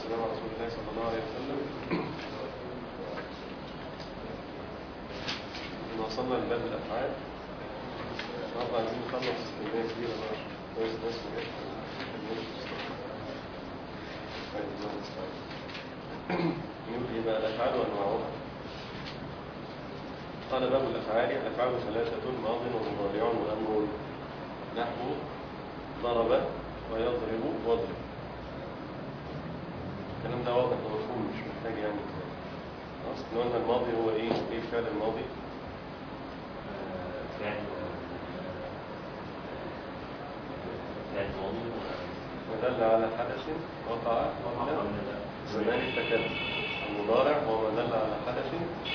والسلام على رسول الله صلى الله عليه وسلم إن وصلنا لباب الأفعال النهارده عايزين نخلص كمية كبيرة بقى كويس ناس وجاي نقول إيه بقى الأفعال وأنواعها قال باب الأفعال الأفعال ثلاثة ماض ومضارع وأمر نحو ضرب ويضرب واضرب الكلام ده واضح ومفهوم مش محتاج يعني خلاص احنا قلنا الماضي هو ايه ايه الفعل الماضي فعل فعل ماضي ما دل على حدث وقع قبل زمان التكلم المضارع هو ما دل على حدث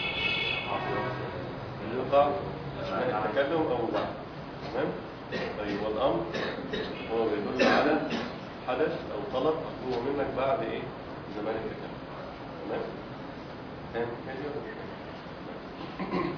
يقع زمان التكلم او بعد تمام طيب والامر هو بيدل على حدث او طلب مطلوب منك بعد ايه زمان التكلم تمام كان كان ولا مش كان؟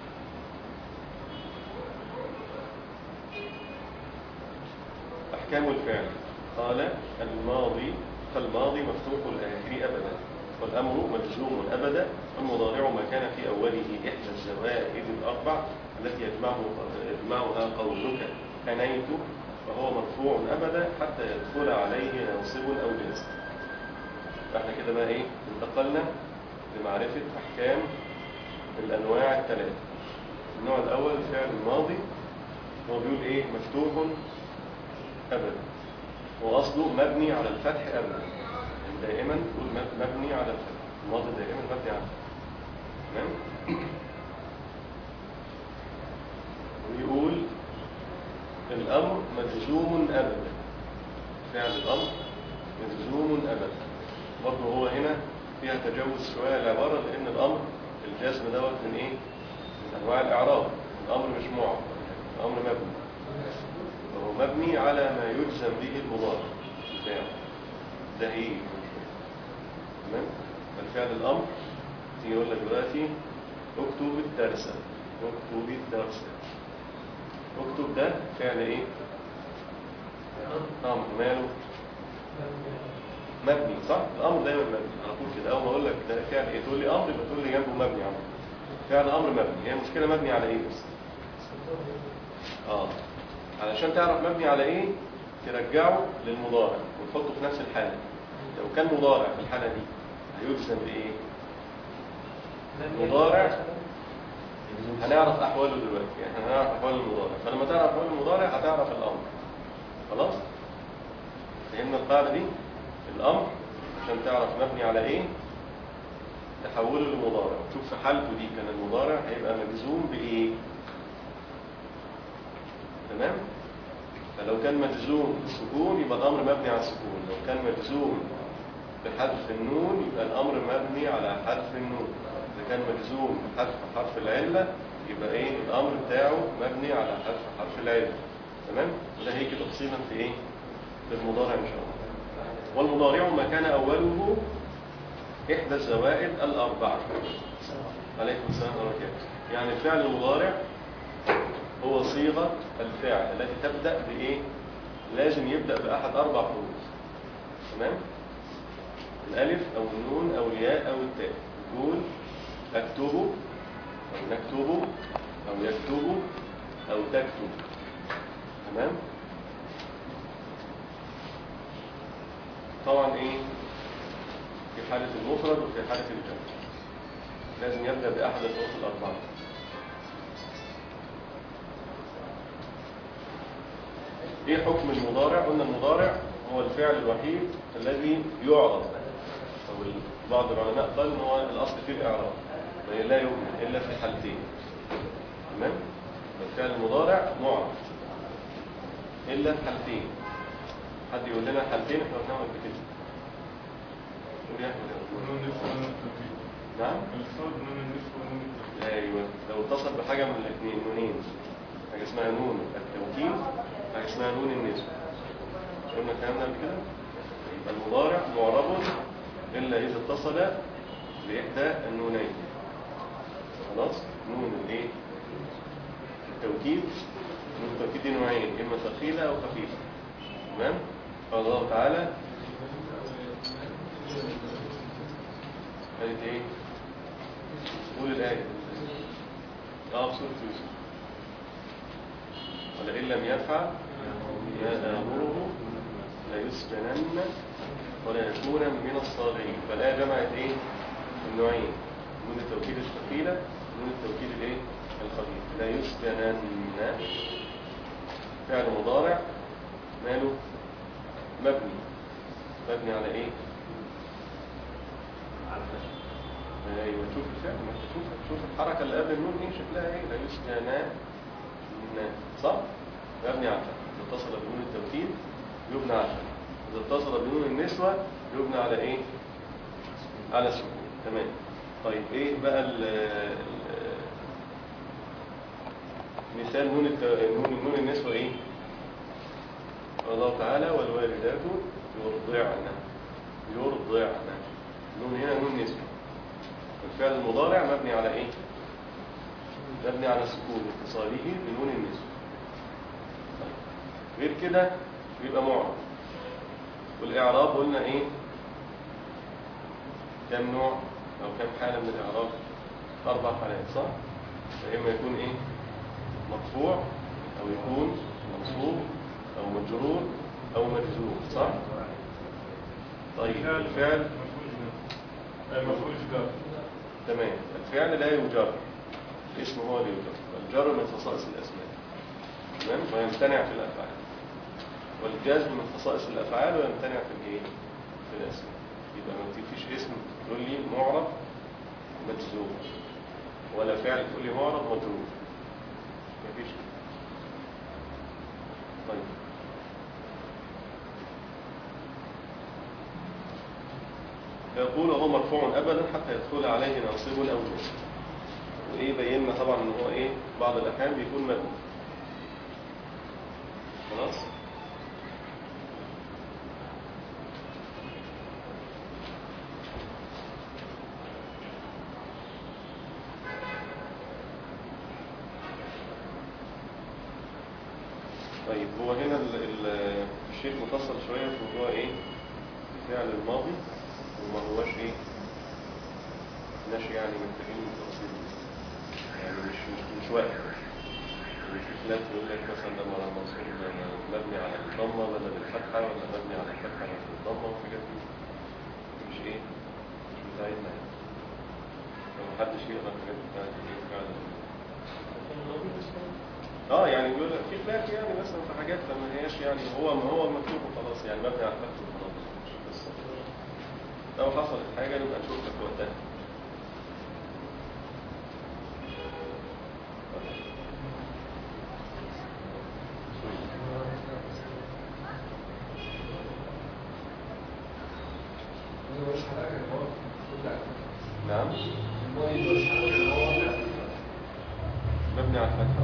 أحكام الفعل قال الماضي فالماضي مفتوح الآخر أبدا والأمر مجزوم أبدا والمضارع ما كان في أوله إحدى الزوائد الأربع التي يجمعه يجمعها قولك أنيت فهو مرفوع أبدا حتى يدخل عليه ناصب أو جنس فاحنا كده بقى إيه انتقلنا لمعرفة أحكام الأنواع الثلاثة النوع الأول الفعل الماضي هو بيقول إيه مفتوح أبدا وأصله مبني على الفتح أبدا يعني دائما تقول مب- مبني على الفتح الماضي دائما مبني على الفتح تمام ويقول الأمر مجزوم أبدا فعل الأمر مجزوم أبدا برضه هو هنا فيها تجوز شوية العبارة لأن الأمر الجزم دوت من إيه؟ من أنواع الإعراب الأمر مش معرب الأمر مبني وهو مبني على ما يجزم به المضارع الفعل ده هي تمام الفعل الأمر تيجي يقول لك دلوقتي اكتب الدرس اكتب الدرس اكتب ده فعل ايه؟ امر ماله؟ مبني صح؟ الامر دايما مبني على طول كده اول ما اقول لك ده فعل ايه؟ تقول لي امر يبقى تقول لي جنبه مبني على طول فعل امر مبني هي المشكله مبني على ايه بس؟ اه علشان تعرف مبني على ايه ترجعه للمضارع وتحطه في نفس الحالة لو كان مضارع في الحالة دي هيجزم بايه مضارع هنعرف احواله دلوقتي يعني هنعرف احوال المضارع فلما تعرف احوال المضارع هتعرف الامر خلاص فهمنا القاعدة دي الامر عشان تعرف مبني على ايه تحوله للمضارع تشوف في حالته دي كان المضارع هيبقى مجزوم بايه تمام فلو كان مجزوم بالسكون يبقى الامر مبني على السكون لو كان مجزوم بحذف النون يبقى الامر مبني على حذف النون اذا كان مجزوم بحذف حرف العله يبقى ايه الامر بتاعه مبني على حذف حرف العله تمام وده هيجي تفصيلا في ايه في المضارع ان شاء الله والمضارع ما كان اوله احدى الزوائد الاربعه عليكم السلام ورحمه الله وبركاته يعني الفعل المضارع هو صيغة الفعل التي تبدأ بإيه؟ لازم يبدأ بأحد أربع حروف تمام؟ الألف أو النون أو الياء أو التاء تقول أكتب أو نكتب أو يكتب أو تكتب تمام؟ طبعا إيه؟ في حالة المفرد وفي حالة الجمع لازم يبدأ بأحد الحروف الأربعة ايه حكم المضارع قلنا المضارع هو الفعل الوحيد الذي يعرض او بعض العلماء قال ان هو الاصل فيه الاعراب يعني لا يؤمن الا في حالتين تمام الفعل المضارع معرض الا في حالتين حد يقول لنا حالتين احنا قلناهم قبل كده قول يا أحمد. نعم ايوه لو اتصل بحاجه من الاثنين نونين حاجه اسمها نون التوكيد حاجه اسمها نون النسبه قلنا الكلام ده قبل كده يبقى المضارع معرب الا اذا اتصل باحدى النونين خلاص نون الايه التوكيد نون التوكيد دي نوعين اما ثقيله او خفيفه تمام قال الله تعالى كانت ايه قول الآية اه في سورة يوسف ولئن لم يفعل يأمره ليسجنن ولا يكون من الصاغرين فالآية جمعت ايه النوعين نون التوكيد الثقيلة نون التوكيد الايه الخفيف لا يسجنن فعل مضارع ماله مبني مبني على ايه ايوه شوف الفعل ما انت شوف شوف الحركه اللي قبل النون ايه شكلها ايه لا يسجنن صح مبني على الفتح اذا اتصل بنون التوكيد يبنى على الفتح اذا اتصل بنون النسوه يبنى على ايه على السكون تمام طيب ايه بقى ال ال- مثال نون الت... نون نون النسوه ايه قال الله تعالى والوالدات يرضعن يرضعن نون هنا نون نسوه الفعل المضارع مبني على ايه مبني على السكون اتصاله بنون النسوه طيب. غير كده يبقى معرب والاعراب قلنا ايه كم نوع او كم حاله من الاعراب اربع حالات صح يا اما يكون ايه مرفوع او يكون منصوب او مجرور او مجزوم صح طيب الفعل مفروض جار تمام الفعل لا يجر الاسم هو اللي يجر والجر من خصائص الاسماء تمام ويمتنع في الافعال والجزم من خصائص الافعال ويمتنع في الايه في الاسماء يبقى ما تجيش اسم تقول لي معرب مجزوم ولا فعل تقول لي معرب مجرور مفيش كده. طيب يقول هو مرفوع ابدا حتى يدخل عليه ناصب او جزم وايه بينا طبعا ان هو ايه بعض الاحيان بيكون مبني خلاص طيب هو هنا ال- ال- الشيخ مفصل شويه في موضوع ايه الفعل الماضي وما هوش ايه ماشي يعني محتاجين تفصيل يعني مش مش مش واحد مش خلاف يقول لك مثلا ده مرة منصوب ده مبني على الضمة بدل الفتحة ولا مبني على الفتحة بدل الضمة وحاجات دي مش ايه مش بتاعتنا يعني فمحدش يقرا الحاجات بتاعت ايه فعلا اه يعني بيقول لك في خلاف يعني مثلا في حاجات ما هياش يعني هو ما هو مكتوب وخلاص يعني مبني على الفتح وخلاص مش قصة لو حصلت حاجة نبقى نشوف لك وقتها نعم مبني على الفتحة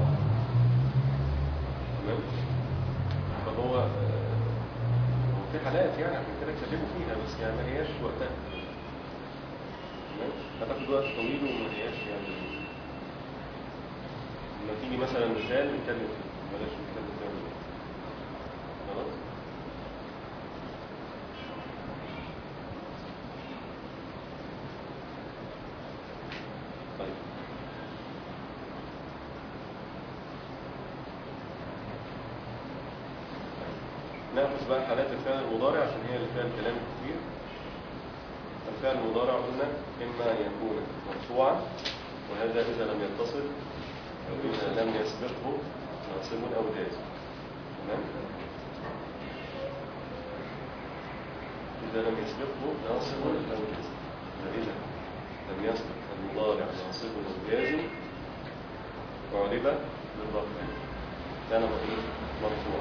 تمام فهو آه، هو في حالات يعني عشان كده اتكلموا فيها بس يعني ما هياش وقتها تمام هتاخد وقت طويل وما هياش يعني لما تيجي مثلا مثال نتكلم فيه بلاش نتكلم فيه دلوقتي. خلاص طيب ناخذ بقى حالات الفعل المضارع عشان هي اللي فيها الكلام كتير الفعل المضارع قلنا إما أن يكون مرفوعا وهذا إذا لم يتصل أو إذا لم يسبقه ناصب أو جازم تمام إذا لم يسبقه ناصب أو جازم فإذا لم يسبق المضارع ناصب أو جازم أعرب بالرفع كان إيه مرفوعا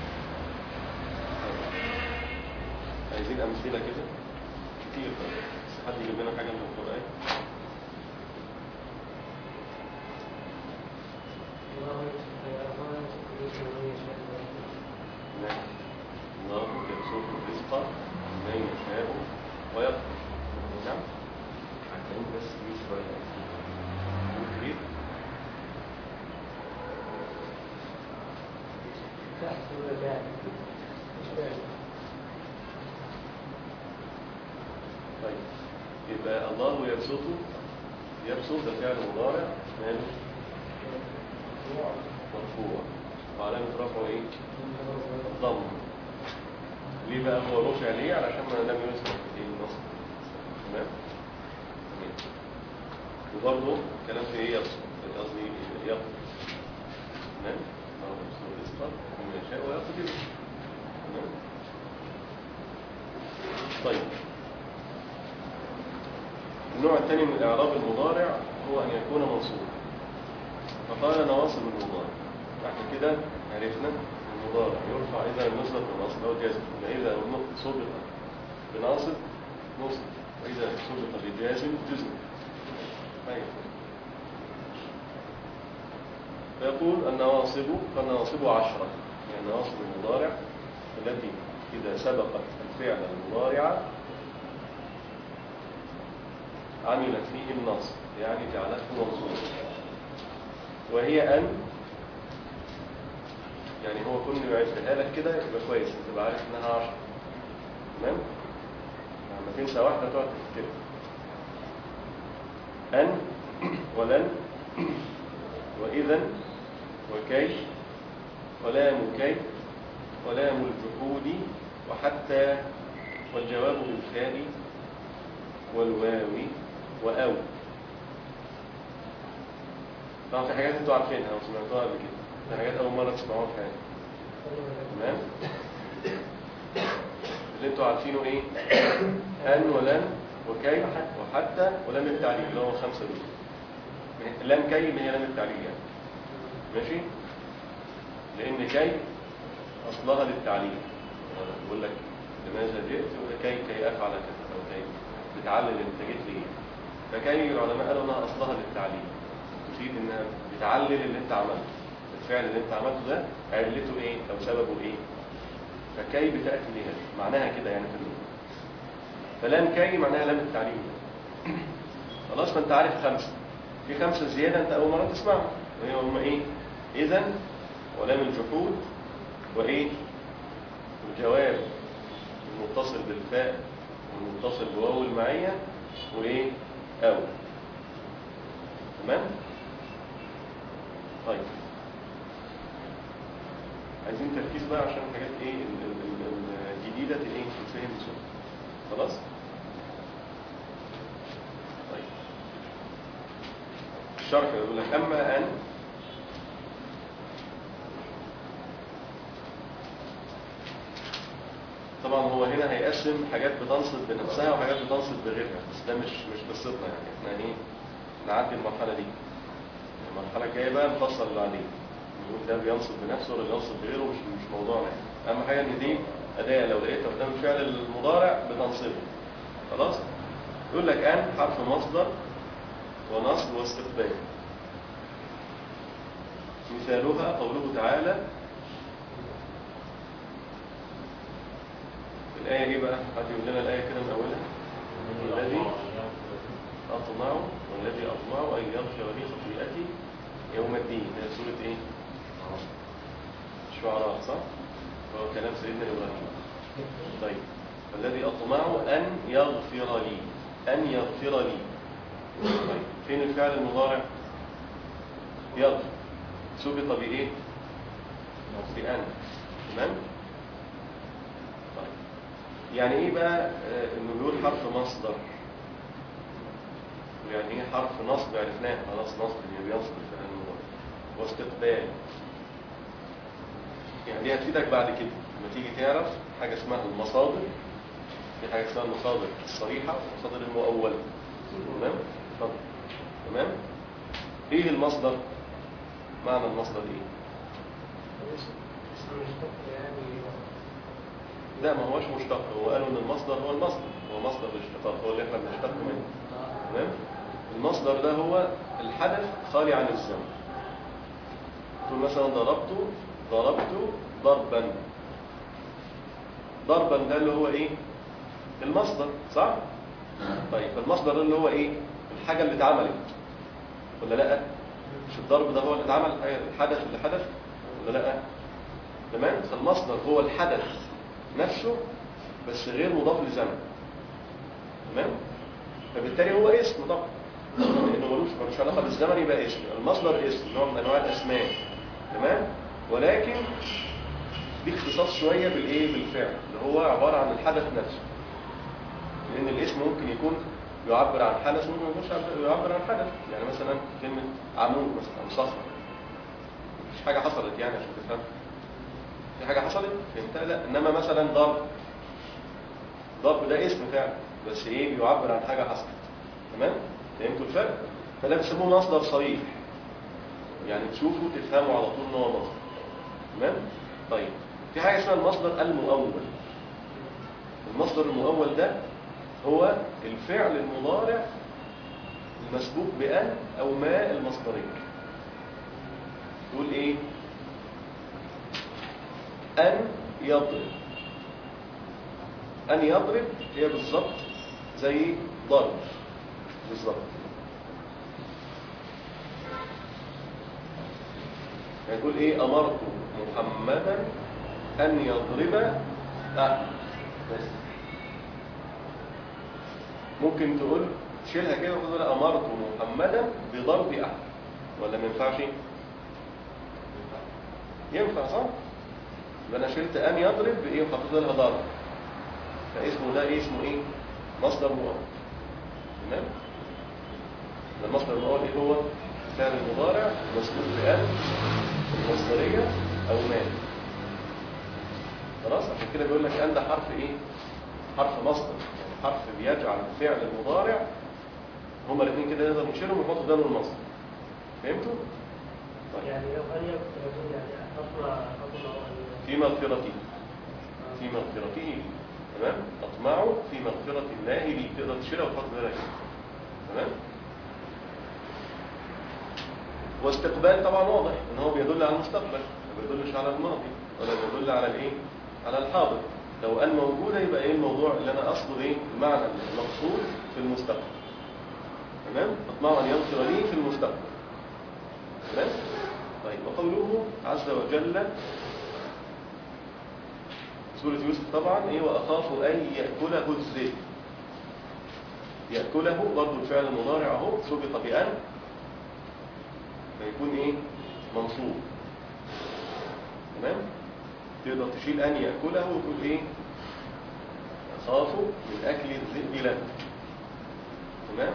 عايزين أمثلة كده كتير بقى. بس حد يجيب لنا حاجة من القرآن نعم. الله يرزق الرزق من يشاء ويقدر نعم عشان بس دي شوية كبير طيب يبقى الله يبسط يبسط ده فعل مضارع ماله مرفوع وعلامة رفعه ايه؟ الضم ليه بقى هو رفع ليه؟ علشان ما لم يذكر في النصب تمام؟ تمام. وبرضه كلام في ايه يبسط قصدي يقف تمام؟ أو يبسط يسقط مما يشاء ويقف تمام؟ طيب النوع الثاني من الإعراب المضارع هو أن يكون منصوبا فقال نواصب المضارع بعد كده عرفنا المضارع يرفع إذا نصب بنصب أو جازم إذا سبق بناصب نصب وإذا سبق بجازم جزم طيب فيقول النواصب فالنواصب عشرة يعني نواصب المضارع التي إذا سبقت الفعل المضارع عملت فيه النصب يعني جعلته منصوبا وهي أن يعني هو كل ما يعدها لك كده يبقى كويس انت تبقى عارف انها 10 تمام لما تنسى واحده تقعد تفتكر ان ولن واذا وكي ولام كي ولام الجحود وحتى والجواب بالفاء والواو وأو طبعا في حاجات انتوا عارفينها وسمعتوها قبل كده في حاجات أول مرة تسمعوها في حياتكم تمام اللي انتوا عارفينه ايه أن ولن وكي وحتى ولام التعليل اللي هو الخمسة دول لام كي اللي هي لام التعليل يعني ماشي لأن كي أصلها للتعليل بقول لك لماذا جئت كي كي أفعل كذا أو كي بتعلل انت جيت ليه فكي العلماء قالوا انها اصلها للتعليل تفيد انها بتعلل اللي انت عملته الفعل اللي انت عملته ده علته ايه او سببه ايه فكي بتاتي ليها معناها كده يعني في اللغه فلام كي معناها لام التعليل خلاص فانت عارف خمسه في خمسه زياده انت اول مره تسمعها وهي هم ايه اذا ولام الجحود وايه الجواب المتصل بالفاء والمتصل بواو المعية وإيه أو تمام طيب عايزين تركيز بقى عشان الحاجات ايه ال- ال- ال- الجديدة ايه تتفهم بسرعة خلاص طيب الشرح يقول لك أما أن طبعا هو هنا هيقسم حاجات بتنصب بنفسها وحاجات بتنصب بغيرها بس ده مش مش قصتنا يعني احنا ايه نعدي المرحله دي المرحله الجايه بقى نفصل اللي بعدين نقول ده بينصب بنفسه ولا بينصب بغيره مش مش موضوعنا يعني اهم حاجه ان دي اداه لو لقيتها قدام الفعل المضارع بتنصبه خلاص يقول لك ان حرف مصدر ونصب واستقبال مثالها قوله تعالى الآية إيه بقى؟ حد يقول لنا الآية كده من أولها الذي أطمع والذي أطمع أن يغفر لي خطيئتي يوم الدين هي سورة إيه؟ الشعراء صح؟ هو كلام سيدنا إبراهيم طيب والذي أطمع أن يغفر لي أن يغفر لي طيب فين الفعل المضارع؟ يغفر سبق بإيه؟ بأن تمام؟ طيب يعني ايه بقى آه، انه بيقول حرف مصدر يعني ايه حرف نصب عرفناه خلاص نصب اللي بينصب الفعل المضارع واستقبال يعني دي هتفيدك بعد كده لما تيجي تعرف حاجه اسمها المصادر في حاجه اسمها المصادر الصريحه والمصادر المؤوله تمام اتفضل تمام ايه المصدر معنى المصدر ايه لا ما هوش مشتق هو قالوا ان المصدر هو المصدر هو مصدر الاشتقاق هو اللي احنا بنشتق منه تمام المصدر ده هو الحدث خالي عن الزمن تقول مثلا ضربت ضربت ضربا ضربا ده اللي هو ايه المصدر صح طيب فالمصدر ده اللي هو ايه الحاجه اللي اتعملت ولا لا مش الضرب ده هو اللي اتعمل الحدث اللي حدث ولا لا تمام فالمصدر هو الحدث نفسه بس غير مضاف لزمن تمام فبالتالي هو اسم طبعا لانه ملوش ملوش علاقه بالزمن يبقى اسم المصدر اسم نوع من انواع الاسماء تمام ولكن دي اختصاص شويه بالايه بالفعل اللي هو عباره عن الحدث نفسه لان الاسم ممكن يكون يعبر عن حدث ممكن ما يكونش يعبر- يعبر عن حدث يعني مثلا كلمه عمود مثلا او صخره مفيش حاجه حصلت يعني عشان تفهم في حاجه حصلت فهمتها لا انما مثلا ضرب ضرب ده اسم فعلا بس ايه بيعبر عن حاجه حصلت تمام فهمتوا الفرق فده بيسموه مصدر صريح يعني تشوفوا تفهموا على طول ان هو مصدر تمام طيب في حاجه اسمها المصدر المؤول المصدر المؤول ده هو الفعل المضارع المسبوق بأن أو ما المصدرية تقول إيه أن يضرب أن يضرب هي بالظبط زي ضرب بالظبط يعني تقول إيه أمرت محمدا أن يضرب أه بس ممكن تقول شيلها كده وتقول أمرت محمدا بضرب أحد ولا ما ينفعش؟ ينفع صح؟ يبقى أنا شلت أن يضرب بإيه وحطيت لها ضرب فاسمه ده إيه اسمه إيه؟ مصدر مؤول تمام؟ ده المصدر المؤول إيه هو؟ فعل المضارع مسبوق بأن المصدرية أو ما خلاص عشان كده بيقول لك أن ده حرف إيه؟ حرف مصدر يعني حرف بيجعل فعل المضارع هما الاثنين كده نقدر نشيلهم ونحط ده المصدر فهمتوا؟ طيب يعني لو أن يكون يعني أطلع أطلع في مغفرته في مغفرته تمام اطمع في مغفرة الله لي تقدر تشيلها وتحط بالك تمام واستقبال طبعا واضح ان هو بيدل على المستقبل ما بيدلش على الماضي ولا بيدل على الايه على الحاضر لو ان موجوده يبقى ايه الموضوع اللي انا اقصده ايه المعنى المقصود في المستقبل تمام اطمع ان يغفر لي في المستقبل تمام طيب وقوله عز وجل سورة يوسف طبعا ايه واخاف ان ياكله الذئب ياكله برضه الفعل المضارع اهو سبق بان فيكون ايه منصوب تمام تقدر تشيل ان ياكله وتقول ايه اخاف من اكل الذئب له تمام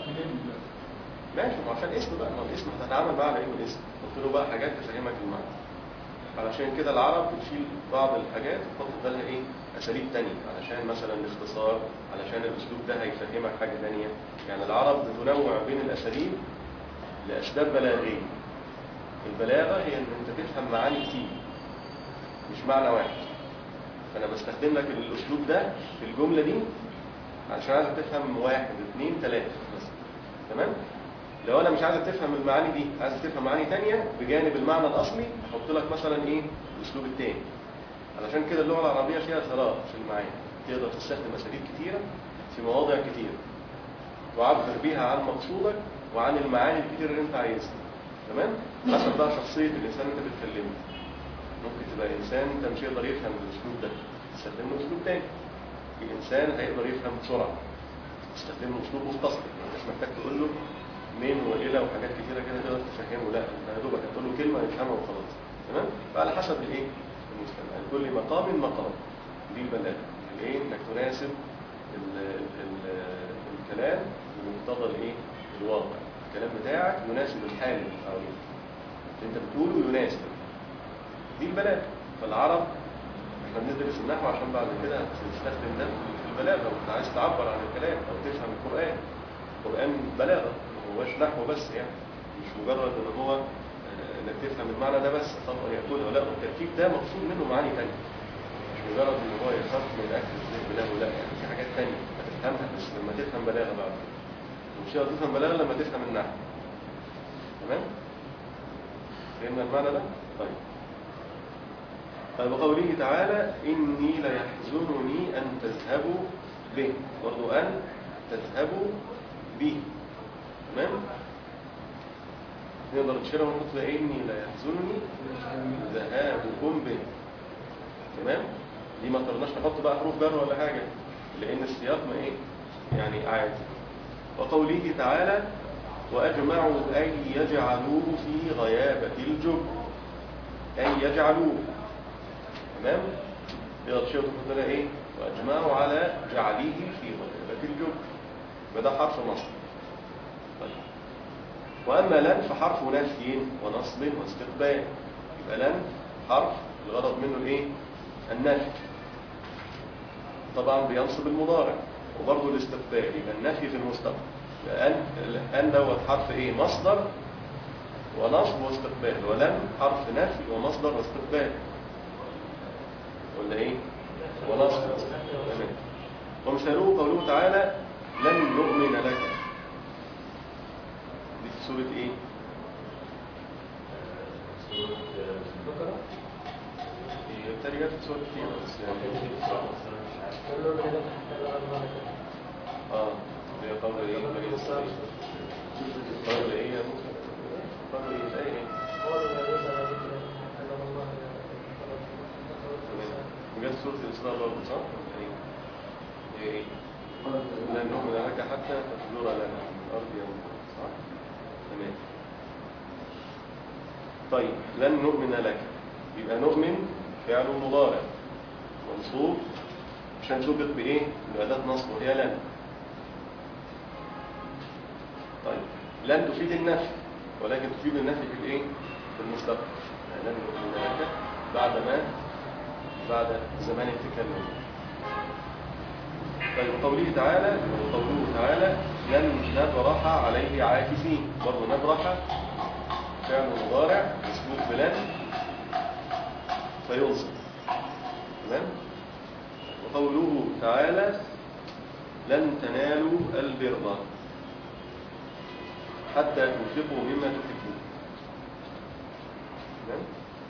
ماشي ما عشان اسم بقى ما الاسم هتتعامل بقى على انه اسم قلت له بقى حاجات تفهمك المعنى علشان كده العرب بتشيل بعض الحاجات وتحط بدلها ايه اساليب تانية علشان مثلا الاختصار علشان الاسلوب ده هيفهمك حاجه تانية يعني العرب بتنوع بين الاساليب لاسباب بلاغيه البلاغه هي ان انت تفهم معاني كتير مش معنى واحد فانا بستخدم لك الاسلوب ده في الجمله دي علشان عايزك تفهم واحد اثنين ثلاثه بس تمام لو انا مش عايزك تفهم المعاني دي عايز تفهم معاني تانية بجانب المعنى الاصلي احط لك مثلا ايه الاسلوب التاني علشان كده اللغه العربيه فيها ثراء في المعاني تقدر تستخدم اساليب كتيره في مواضع كتيره تعبر بيها عن مقصودك وعن المعاني الكتيره اللي انت عايزها تمام حسب بقى شخصيه الانسان اللي انت بتكلمه ممكن تبقى انسان انت مش هيقدر يفهم الاسلوب ده تستخدم له اسلوب تاني في انسان هيقدر يفهم بسرعه تستخدم له اسلوب مختصر يعني مش محتاج تقول له من والى وحاجات كتيره كده تقدر تفهمه لا انت يا دوبك هتقول له كلمه يفهمها وخلاص تمام فعلى حسب الايه المستمع لكل مقام مقام دي البلاغه الايه انك تناسب ال ال الكلام بمقتضى الايه الواقع الكلام بتاعك يناسب الحال اللي حواليك اللي انت بتقوله يناسب دي البلاغه فالعرب احنا بندرس النحو عشان بعد كده هتستخدم ده في البلاغه وانت عايز تعبر عن الكلام او تفهم القران القران بلاغه ما هوش نحو بس يعني مش مجرد ان هو آه، انك تفهم المعنى ده بس طبعا يقوله لا التركيب ده مقصود منه معاني تانية مش مجرد ان هو يخاف من اكل الذئب له لا يعني في حاجات تانية هتفهمها بس لما تفهم بلاغه بعد كده ومش هتقدر تفهم بلاغه لما تفهم النحو تمام فهمنا المعنى ده طيب طيب وقوله تعالى إني ليحزنني أن تذهبوا به برضو أن تذهبوا به تمام نقدر نشيلها ونحط فيها إني ليحزنني ذهابكم به تمام دي ما قدرناش نحط بقى حروف جر ولا حاجة لأن السياق ما إيه يعني عادي وقوله تعالى وأجمعوا أن يجعلوه في غيابة الجب أن يجعلوه تمام يلا شيخ لنا إيه وأجمعوا على جعله في غيابة الجب يبقى ده حرف نصب طيب وأما لن فحرف نفي ونصب واستقبال يبقى لن حرف الغرض منه الايه النفي طبعا بينصب المضارع وبرضه الاستقبال يبقى النفي في المستقبل يبقى أن أن دوت حرف ايه مصدر ونصب واستقبال ولن حرف نفي ومصدر واستقبال ولا ايه ونصب واستقبال تمام ومثاله قوله تعالى لن نؤمن لك دي في سورة ايه بكرة هي بالتالي جت في سورة كتير بس يعني كله من هذا حتى لا الله اه هي قول ايه بني اسرائيل قول ايه يا موسى قول ايه زي ايه قالوا لا يسأل ذكر حتى لا الله تمام وجت سورة الإسراء برضه صح ولا ايه هي ايه لن نؤمن لك حتى تفجر لنا من الأرض ينبوعا صح تمام طيب لن نؤمن لك يبقى نؤمن فعل مضارع منصوب عشان سبق بإيه؟ بأداة نصب وهي لن طيب لن تفيد النفي ولكن تفيد النفي في الإيه؟ في المستقبل يعني لن نؤمن لك بعد ما بعد زمان التكلم طيب قوله تعالى قوله تعالى لن نبرح عليه عاكفين برضه نبرح فعل مضارع مسبوق بلن فينصب تمام وقوله تعالى لن تنالوا البر حتى تنفقوا مما تحبون تمام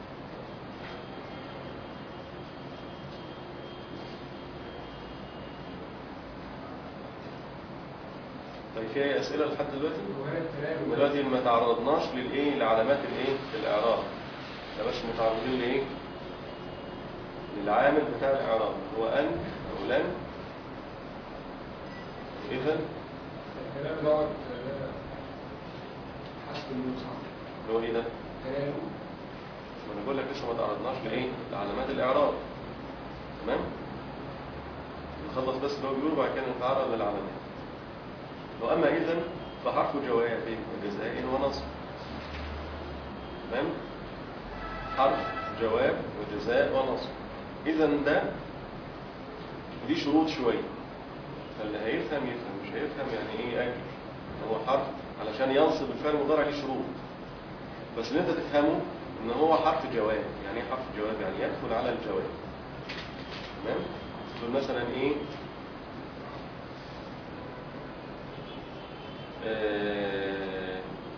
طيب في اي اسئله لحد دلوقتي دلوقتي ما تعرضناش للايه لعلامات الايه الاعراب ده بس متعرضين لايه للعامل بتاع الاعراب هو ان او لن اذا الكلام دوت حسب المصحف اللي هو ايه ده كلامه ما انا بقول لك لسه ما تعرضناش لايه لعلامات الاعراب تمام نخلص بس اللي هو بيقوله بعد كده نتعرض للعلامات واما اذا فحرف جواب وجزاء ونصب تمام حرف جواب وجزاء ونصب اذا ده دي شروط شويه فاللي هيفهم يفهم مش هيفهم يعني ايه اجل هو حرف علشان ينصب الفعل المضارع ليه شروط بس اللي انت تفهمه ان هو حرف جواب يعني ايه حرف جواب يعني يدخل على الجواب تمام تقول مثلا ايه آه،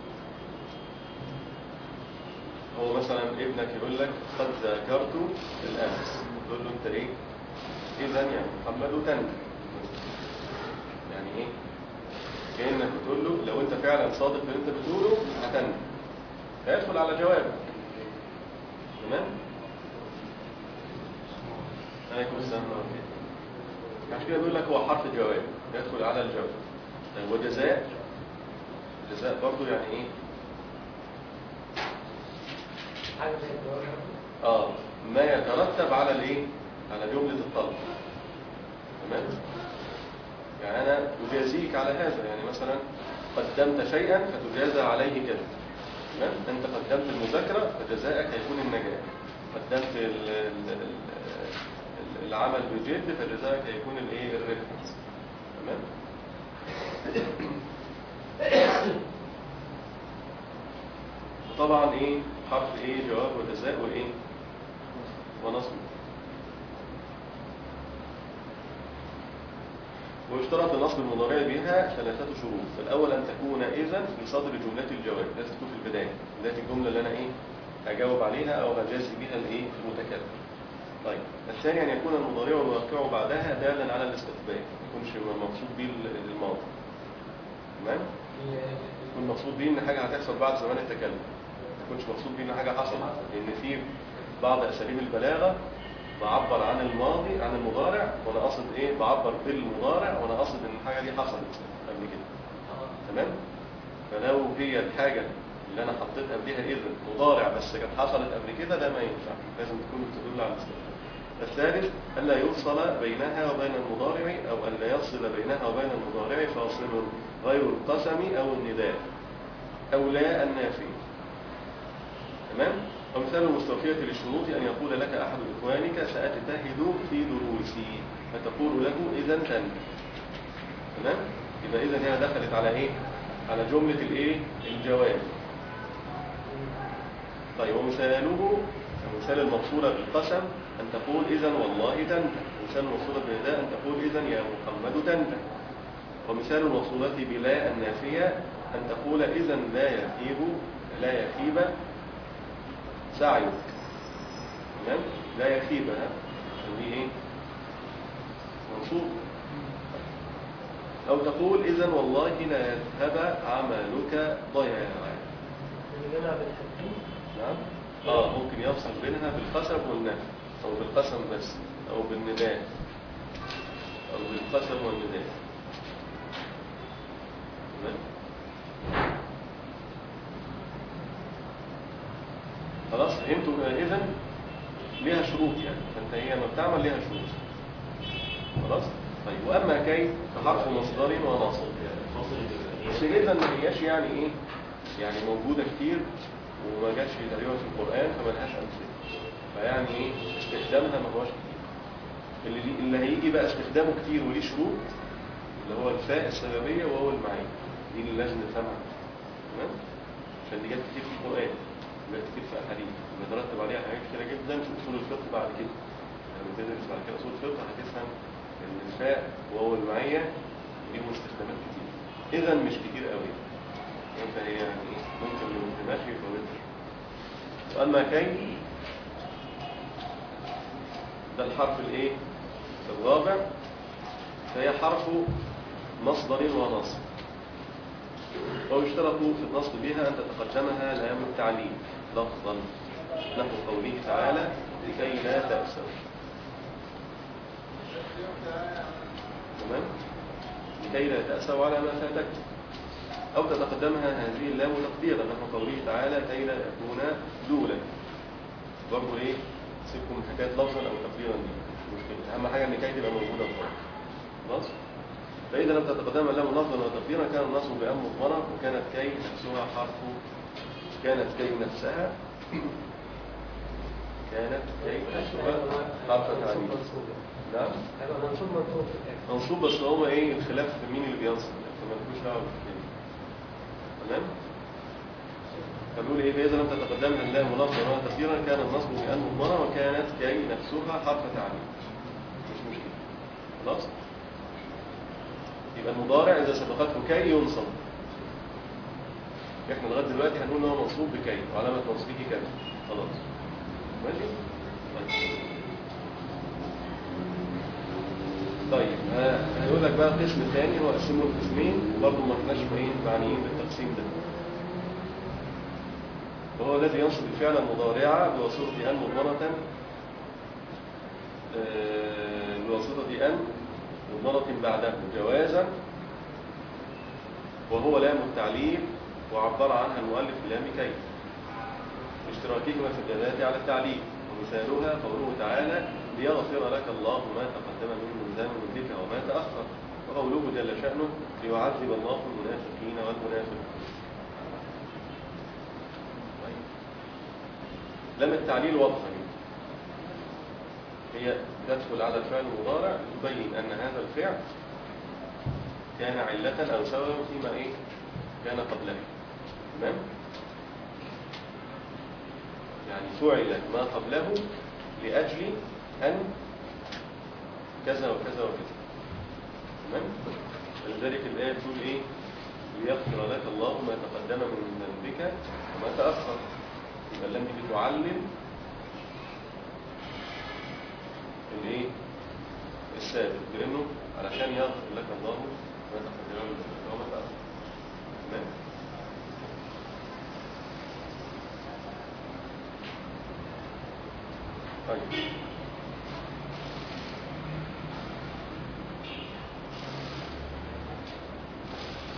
هو مثلا ابنك يقول لك قد ذاكرت الامس تقول له انت ايه اذا يا محمد تنجح يعني ايه كانك بتقول له لو انت فعلا صادق في اللي انت بتقوله هتنجح هيدخل على جواب تمام عليكم السلام ورحمه الله عشان كده بيقول لك هو حرف جواب يدخل على الجواب طيب وجزاء جزاء برضو يعني ايه حاجة زي الدوام اه ما يترتب على الايه على جملة الطلب تمام يعني انا اجازيك على هذا يعني مثلا قدمت شيئا فتجازى عليه كذا تمام انت قدمت المذاكرة فجزاءك هيكون النجاح قدمت ال- ال- ال- العمل بجد فجزاءك هيكون الايه الريفرنس تمام طبعا ايه حرف ايه جواب وجزاء وايه ونصب ويشترط النصب المضارع بها ثلاثة شروط فالأول أن تكون إذا في صدر جملة الجواب لازم تكون في البداية بداية الجملة اللي أنا إيه هجاوب عليها أو هجازي بها الإيه المتكلم طيب الثاني أن يكون المضارع والواقع بعدها دالا على الاستقبال ما يكونش مقصود به الماضي تمام يكون مقصود بيه ان حاجه هتحصل بعد زمان التكلم ما يكونش مقصود بيه ان حاجه حصلت لان في بعض اساليب البلاغه بعبر عن الماضي عن المضارع وانا قصد ايه بعبر بالمضارع وانا قصد ان الحاجه دي حصلت قبل كده تمام فلو هي الحاجة اللي أنا حطيت قبلها إذن مضارع بس كانت حصلت قبل كده ده ما ينفع لازم تكون تدل على الاستقبال الثالث ألا يفصل بينها وبين المضارع أو ألا يفصل بينها وبين المضارع فاصل غير القسم أو النداء أو لا النافي تمام ومثال المستوفية للشروط أن يقول لك أحد إخوانك سأجتهد في دروسي فتقول له إذا تنتهي تمام يبقى إذا هي دخلت على إيه على جملة الإيه الجواب طيب ومثاله مثال الموصولة بالقسم أن تقول إذا والله تنتهي مثال الموصولة بالنداء أن تقول إذا يا محمد تنتهي ومثال الموصولة بلا النافية أن تقول إذا لا يخيب لا يخيب سعيك تمام لا يخيب ها دي ايه منصوب أو تقول إذا والله لا يذهب عملك ضياعا اللي بينها بالحكيم نعم اه ممكن يفصل بينها بالقسم والنفي او بالقسم بس او بالنداء او بالقسم والنداء تمام خلاص فهمتوا اذا ليها شروط يعني فانت هي ما بتعمل ليها شروط خلاص طيب واما كي فحرف مصدر ونصب فاصل بس اذا ما هياش يعني ايه يعني موجوده كتير وما جاتش تقريبا في القران فما لهاش امثله فيعني ايه استخدامها ما هوش كتير اللي اللي هيجي بقى استخدامه كتير وليه شروط اللي هو الفاء السببيه وهو المعين دي اللي لازم نفهمها تمام عشان دي جت كتير في القران جت كتير في احاديث بيترتب عليها حاجات كتيره جدا في اصول الفقه بعد كده لما تدرس بعد كده اصول الفقه هتفهم ان الفاء وهو المعيه ليهم استخدامات كتير اذا مش كتير قوي فهي يعني إيه؟ ممكن من ماشي فوتر واما كي ده الحرف الايه الرابع فهي حرف مصدر ونصب ويشترط في النصب بها أن تتقدمها لام التعليل لفظا نحو قوله تعالى لكي لا تأسوا تمام لكي لا تأسوا على ما فاتكم أو تتقدمها هذه اللام تقديرا نحو قوله تعالى كي لا يكون دولا برضه ايه سيبكم من حكايه لفظا او تقديرا دي مش مشكله اهم حاجه ان كي تبقى موجوده وخلاص خلاص فاذا لم تتقدم اللام لفظا وتقديرا كان النصب بأم مضمرة وكانت كي نفسها حرف كانت كي نفسها كانت كي نفسها حرف تعليل نعم هيبقى منصوب منصوب في الآخر منصوب بس هو ايه الخلاف في مين اللي بينصب فما تكونش دعوه بالكلمه تمام فبيقول ايه فاذا لم تتقدمها اللام لفظا ولا تقديرا كان النصب بأن مضمرة وكانت كي نفسها حرف تعليل مش مشكله خلاص يبقى المضارع اذا سبقته كي ينصب احنا لغايه دلوقتي هنقول ان هو منصوب بكي وعلامه نصبه كذا خلاص ماشي طيب طيب ها- هيقول لك بقى قسم ثاني هو قسمه لقسمين وبرضه ما احناش ايه معنيين بالتقسيم ده وهو الذي ينصب الفعل المضارع بواسطة أن مضمرة آه، بواسطة أن مضمرة بعده جوازا وهو لام التعليل وعبر عنها المؤلف بلام كي اشتراكهما في الدلالة على التعليل ومثالها قوله تعالى ليغفر لك الله ما تقدم من ذنبك وما تأخر وقوله جل شأنه ليعذب الله المنافقين والمنافقين طيب. لام التعليل واضحة جدا هي تدخل على الفعل المضارع تبين أن هذا الفعل كان علة أو سببا فيما إيه كان قبله تمام يعني فعل ما قبله لأجل أن كذا وكذا وكذا تمام فلذلك الآية تقول إيه ليغفر لك الله ما تقدم من ذنبك وما تأخر يبقى اللام دي بتعلم الايه السابق لانه علشان يغفر لك الله ما تقدم من ذنبك وما تأخر تمام طيب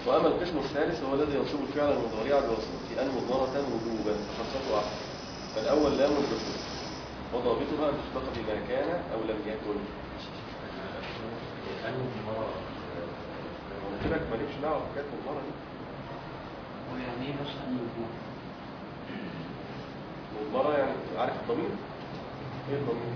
وأما القسم الثالث هو الذي ينصب الفعل المضارع بواسطة أن مضمرة وجوبا فخاصته واحد فالأول لام الدخول وضابطها أن تطلق بما كان أو لم يكن أنه مرة قلت لك مالكش دعوة بحكاية مضمرة دي ويعني ايه بس أن يكون مضمرة يعني عارف الضمير؟ ايه الضمير؟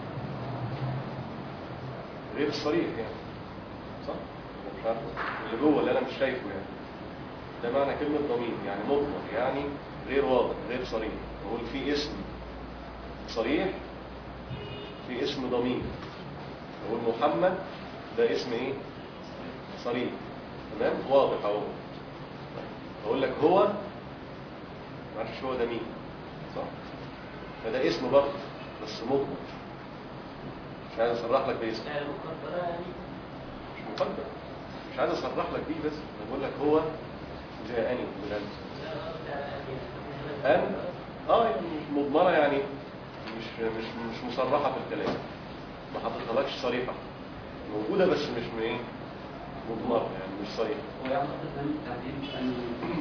غير الصريح يعني صح؟ أنا مش عارف اللي جوه اللي انا مش شايفه يعني ده معنى كلمة ضمير يعني مضمر يعني غير واضح غير صريح نقول في اسم صريح في اسم ضمير نقول محمد ده اسم ايه؟ صريح تمام؟ واضح اهو اقول لك هو ما اعرفش هو ده مين صح فده اسم برضه بس مضمر مش عايز اصرح لك باسم لا مقدرة يعني مش مقدر مش عايز اصرح لك بيه بس أنا بقول لك هو جاءني بالامس لا قصدي على أن ان اه يعني مضمره يعني مش مش مش مصرحه في الكلام ما حطيتهالكش صريحه موجوده بس مش م- ايه مضمره يعني مش صريحه ويعتقد أن التعبير أن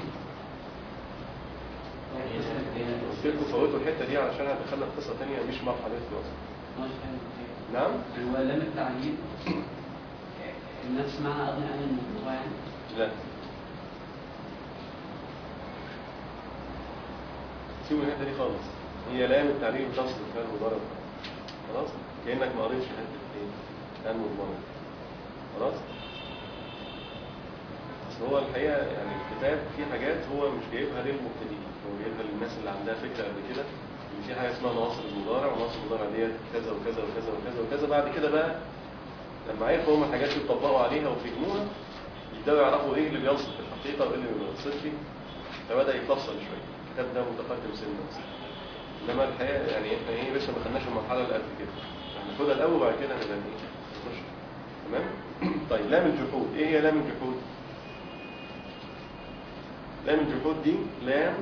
قلت لكم فوتوا الحته دي علشان هدخلنا في قصه ثانيه مش مرحلتنا اصلا مش فاهم نعم هو لام التعليل نفس معنى أظن أن الموضوع يعني لا سيبوا الحته دي خالص هي لام التعليل بتصل الفعل المضارع خلاص كانك ما قريتش حته ايه لام المضارع خلاص بس هو الحقيقه يعني الكتاب فيه حاجات هو مش جايبها للمبتدئين هو جايبها للناس اللي عندها فكره قبل كده ان في حاجه اسمها نواصب المضارع ونواصب المضارع ديت كذا وكذا وكذا وكذا وكذا بعد كده بقى لما عرفوا هم الحاجات اللي طبقوا عليها وفهموها يبداوا يعرفوا ايه اللي بينصب في الحقيقه وايه اللي ما بينصبش فبدا يفصل شويه الكتاب ده متقدم سنه بس انما الحقيقه يعني احنا ايه لسه ما خدناش المرحله اللي قبل كده هناخدها الاول وبعد كده نبقى ايه نخش تمام طيب لام الجحود ايه هي لام الجحود لام الجحود دي لام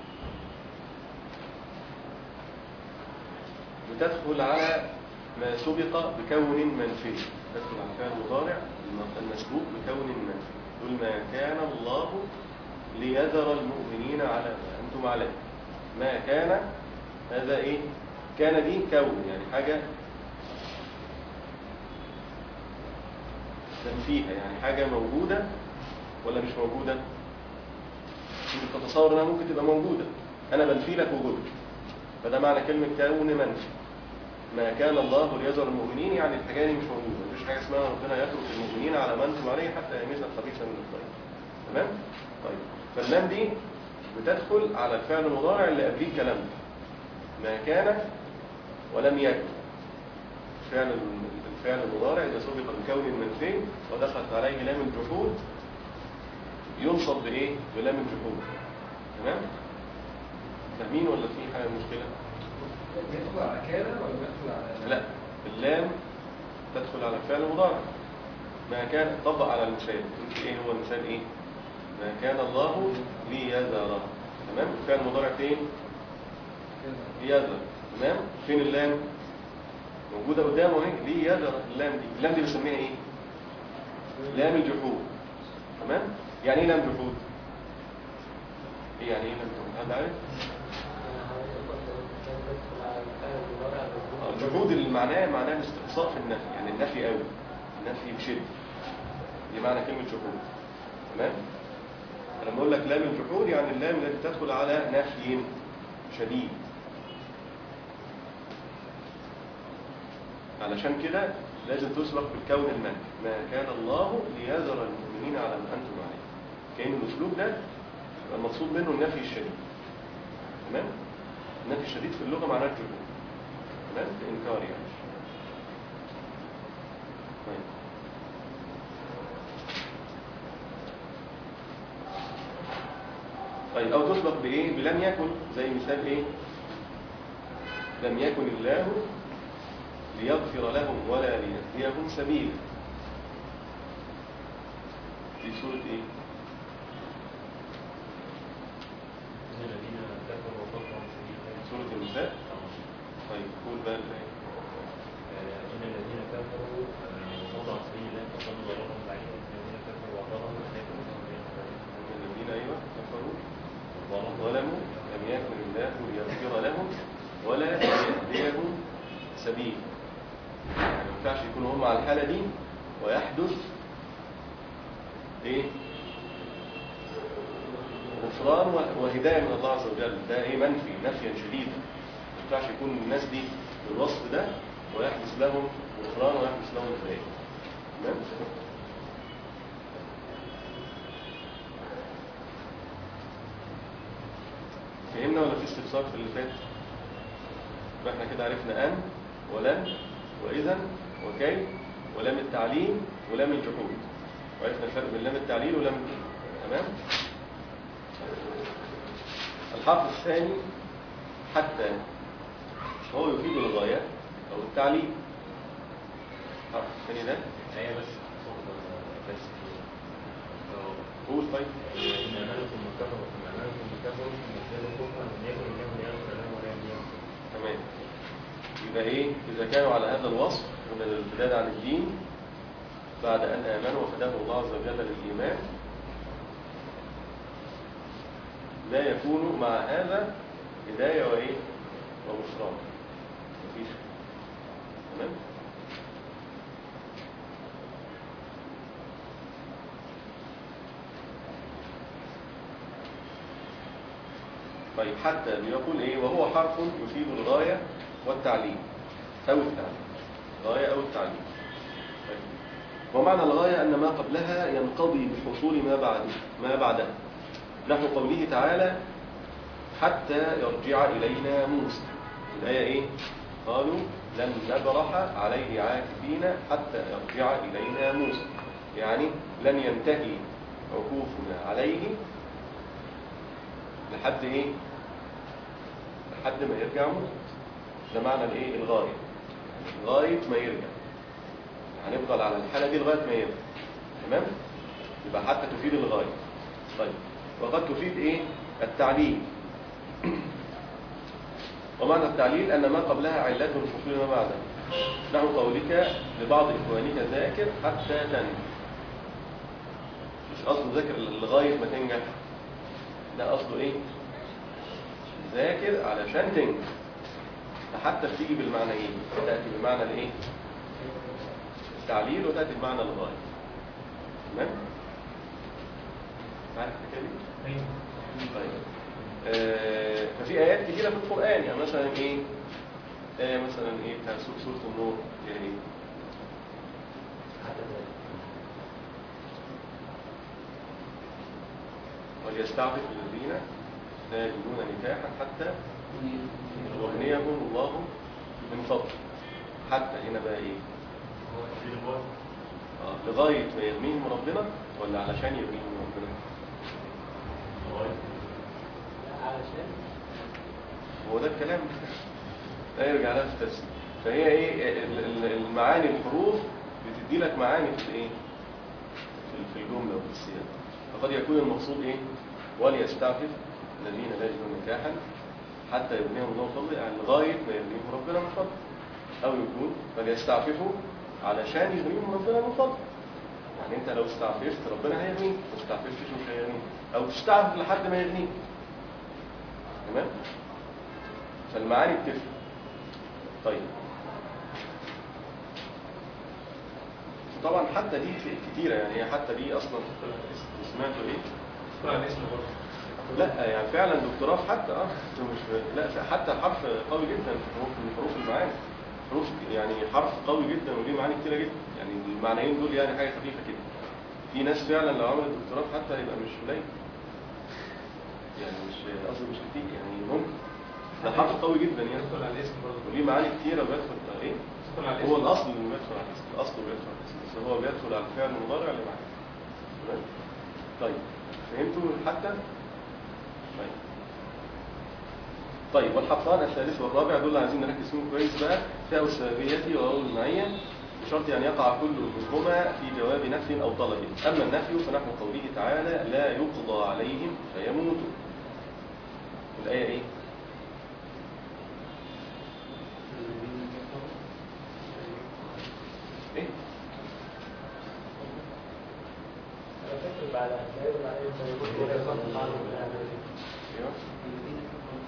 بتدخل على ما سبق بكون منفي تدخل على فعل مضارع المسبوق بكون منفي قل ما كان الله ليذر المؤمنين على ما انتم عليه ما كان هذا ايه كان دي كون يعني حاجة تنفيها يعني حاجة موجودة ولا مش موجودة ممكن تتصور انها ممكن تبقى موجودة انا بنفي لك وجودك فده معنى كلمة كون منفي ما كان الله ليذر المؤمنين يعني الحاجة دي مش موجودة مفيش حاجة اسمها ربنا يترك المؤمنين على ما انتم عليه حتى يميز الخبيث من الطيب تمام؟ طيب فاللام دي بتدخل على الفعل المضارع اللي قبليه الكلام ده ما كان ولم يكن فعل الفعل المضارع إذا سبق بكون منفي ودخلت عليه لام الجحود ينصب بإيه؟ بلام الجحود تمام؟ فاهمين ولا في حاجة مشكلة؟ يدخل على كان ولا يدخل على لا اللام تدخل على الفعل المضارع ما كان طبق على المثال قلت ايه هو المثال ايه ما كان الله ليذر تمام الفعل المضارع فين ليذر تمام فين اللام موجوده قدامه اهي ليذر اللام دي اللام دي بنسميها ايه لام الجحود تمام يعني ايه لام جحود ايه يعني ايه لام جحود حد عارف الجحود اللي معناه معناه الاستقصاء في النفي يعني النفي قوي النفي بشد دي معنى كلمة جحود تمام لما اقول لك لام الجحود يعني اللام التي تدخل على نفي شديد علشان كده لازم تسبق بالكون المنفي ما كان الله ليذر المؤمنين على ما انتم عليه كأن الاسلوب ده يبقى المقصود منه النفي الشديد تمام النفي الشديد في اللغة معناه الجحود تمام الإنكار يعني طيب طيب أو تسبق بإيه بلم يكن زي مثال إيه لم يكن الله ليغفر لهم ولا ليهديهم سبيلا في سورة إيه إن الذين كفروا وصدوا عن سبيل الله سورة النساء طيب قول بقى الآية آه، إن الذين كفروا آه، وصدوا عن سبيل الله فضلوا ضررهم بعيدا إن الذين كفروا وأضلوا أولئك هم الغافلون ظلموا لم يكن الله ليغفر لهم ولا ليهديهم سبيل يعني ما ينفعش يكونوا هم على الحالة دي ويحدث ايه غفران و- وهداية من الله عز وجل ده ايه منفي نفيا شديدا ما ينفعش يكون الناس دي بالوصف ده ويحدث لهم غفران ويحدث لهم هداية تمام فهمنا ولا في استفسار في اللي فات يبقى احنا كده عرفنا ان ولن واذا وكيف ولام التعليم ولام الجحود وعرفنا الفرق بين لام التعليل ولام الجحود تمام الحرف الثاني حتى هو يفيد الغاية أو التعليم الحرف الثاني ده هي بس بس قول طيب إن أمانكم كفروا ثم أمانكم كفروا ثم ازدادوا كفرا لم يكن الله ليغفر لهم ولا يهديهم تمام يبقى ايه اذا كانوا على هذا الوصف من الارتداد عن الدين بعد ان امنوا وهداهم الله عز وجل للايمان لا يكون مع هذا هدايه وايه وغفران مفيش تمام طيب حتى بيقول ايه وهو حرف يفيد الغاية والتعليم او التعليم غاية او التعليم طيب. ومعنى الغاية ان ما قبلها ينقضي بحصول ما بعد ما بعدها نحو قوله تعالى حتى يرجع الينا موسى الآية ايه قالوا لن نبرح عليه عاكفين حتى يرجع الينا موسى يعني لن ينتهي عكوفنا عليه لحد ايه لحد ما يرجع موسى ده معنى الايه الغايه لغايه ما يرجع هنفضل على الحاله دي لغايه ما يرجع تمام يبقى حتى تفيد الغايه طيب وقد تفيد ايه التعليل ومعنى التعليل ان ما قبلها علة الفصول ما بعدها نحو قولك لبعض اخوانك ذاكر حتى تنجح مش قصده ذاكر لغايه ما تنجح ده أصله إيه؟ ذاكر علشان تنجح فحتى بتيجي بالمعنى إيه؟ تأتي بمعنى الإيه؟ التعليل وتأتي بمعنى الغاية تمام؟ عارف الحكاية دي؟ طيب آه ففي آيات كتيرة في القرآن يعني مثلا إيه؟ آية مثلا إيه بتاع سورة سورة النور فيها إيه؟ وليستعفف الذين لا يجدون نكاحا حتى يغنيهم الله من فضله حتى هنا بقى ايه آه لغاية ما يغنيهم ربنا ولا علشان يغنيهم ربنا علشان هو ده الكلام لا يرجع لها في التفسير فهي ايه ال- ال- المعاني الحروف بتدي لك معاني في الايه في- في الجملة وفي السياق فقد يكون المقصود ايه وليستعفف الذين لا يجدون نكاحا حتى يغنيهم الله من فضله يعني لغاية ما يغنيهم ربنا من فضله أو يكون فليستعففوا علشان يغنيهم ربنا من فضله يعني انت لو استعففت ربنا هيغنيك ما استعففتش مش هيغنيك او تستعفف لحد ما يغنيك تمام فالمعاني بتفرق طيب طبعا حتى دي في- كتيرة يعني هي حتى دي اصلا سمعتوا ايه اذكر عن اسمه برضه لا يعني فعلا دكتوراه في حتى اه مش لا في- حتى حرف قوي جدا في حروف من حروف المعاني حروف يعني حرف قوي جدا وليه معاني كتيره جدا يعني المعنيين دول يعني حاجه خفيفه كده في ناس فعلا لو عملت دكتوراه في حتى هيبقى مش قليل يعني مش قصدي مش كتير يعني ممكن ده حرف قوي جدا يعني يدخل على الاسم برضه وليه معاني كتيره بيدخل على ايه يدخل على هو الاسم الاصل انه بيدخل على الاسم الاصل بيدخل على الاسم بس هو بيدخل على الفعل المضارع اللي معاه تمام طيب فهمتوا حتى طيب طيب والحرفان الثالث والرابع دول اللي عايزين نركز فيهم كويس بقى تاء السببية وواو المعية بشرط أن يقع كل منهما في جواب نفي أو طلب أما النفي فنحو قوله تعالى لا يقضى عليهم فيموتوا الآية إيه؟ إيه؟ انا فاكر بعد هتلاقي بعدين فيقول ولا يصدق عنه بالآمال ايوه الذين كفروا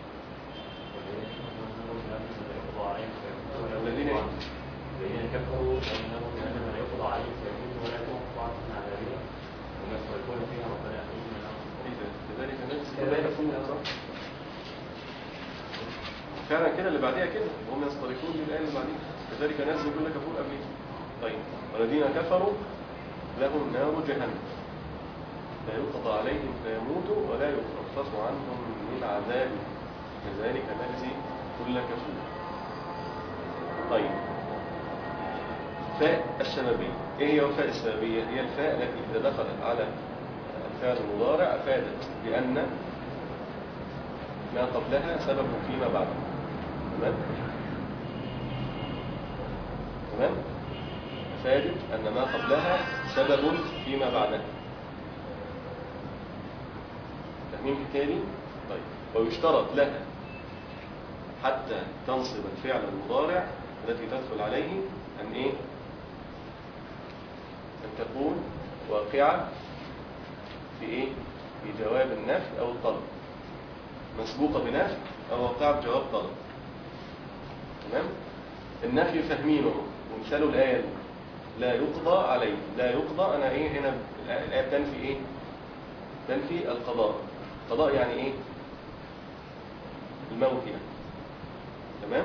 الذين إيه؟ الذين كفروا فإنهم جهنم لا يقضى عليهم فيموتوا ولا يتوقف عنهم من عذابها وما يصرفون فيها ربنا يحييهم من الأرض ايه ده كذلك نجزي كذلك كل كفور صح فعلا كده اللي بعديها كده هم يصطرفون للآية اللي بعديها كذلك نجزي كل كفور قبله طيب والذين كفروا لهم نار جهنم لا يقضى عليهم فيموتوا ولا يخفف عنهم من عذاب كذلك نجزي كل كفور طيب فاء السببية ايه هي الفاء السببية هي الفاء التي اذا دخلت على الفعل المضارع افادت بان ما قبلها سبب فيما بعده تمام تمام افادت ان ما قبلها سبب فيما بعدها فاهمين الحكايه دي طيب ويشترط لها حتى تنصب الفعل المضارع التي تدخل عليه أن إيه؟ أن تكون واقعة في إيه؟ في جواب النفي أو الطلب مسبوقة بنفي أو واقعة بجواب طلب تمام؟ النفي فاهمينه ومثاله الآية دي. لا يقضى عليه لا يقضى أنا إيه هنا الآية بتنفي إيه؟ تنفي القضاء القضاء يعني إيه؟ الموت يعني تمام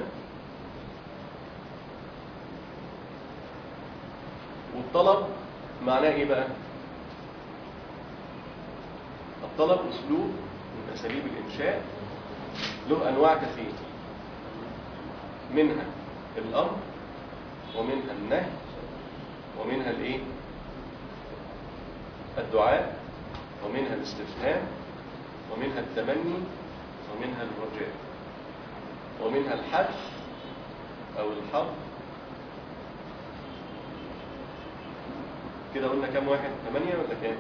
والطلب معناه ايه بقى الطلب اسلوب من اساليب الانشاء له انواع كثيره منها الامر ومنها النهي ومنها الايه الدعاء ومنها الاستفهام ومنها التمني ومنها الرجاء ومنها الحذف او الحظ كده قلنا كام واحد ثمانية ولا كام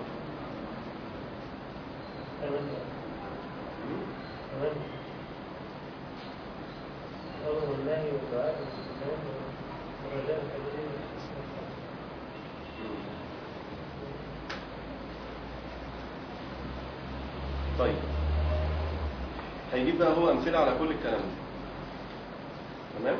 الأمر والنهي والدعاء والاستسلام والرجاء الكبير طيب هيجيب بقى هو امثله على كل الكلام ده تمام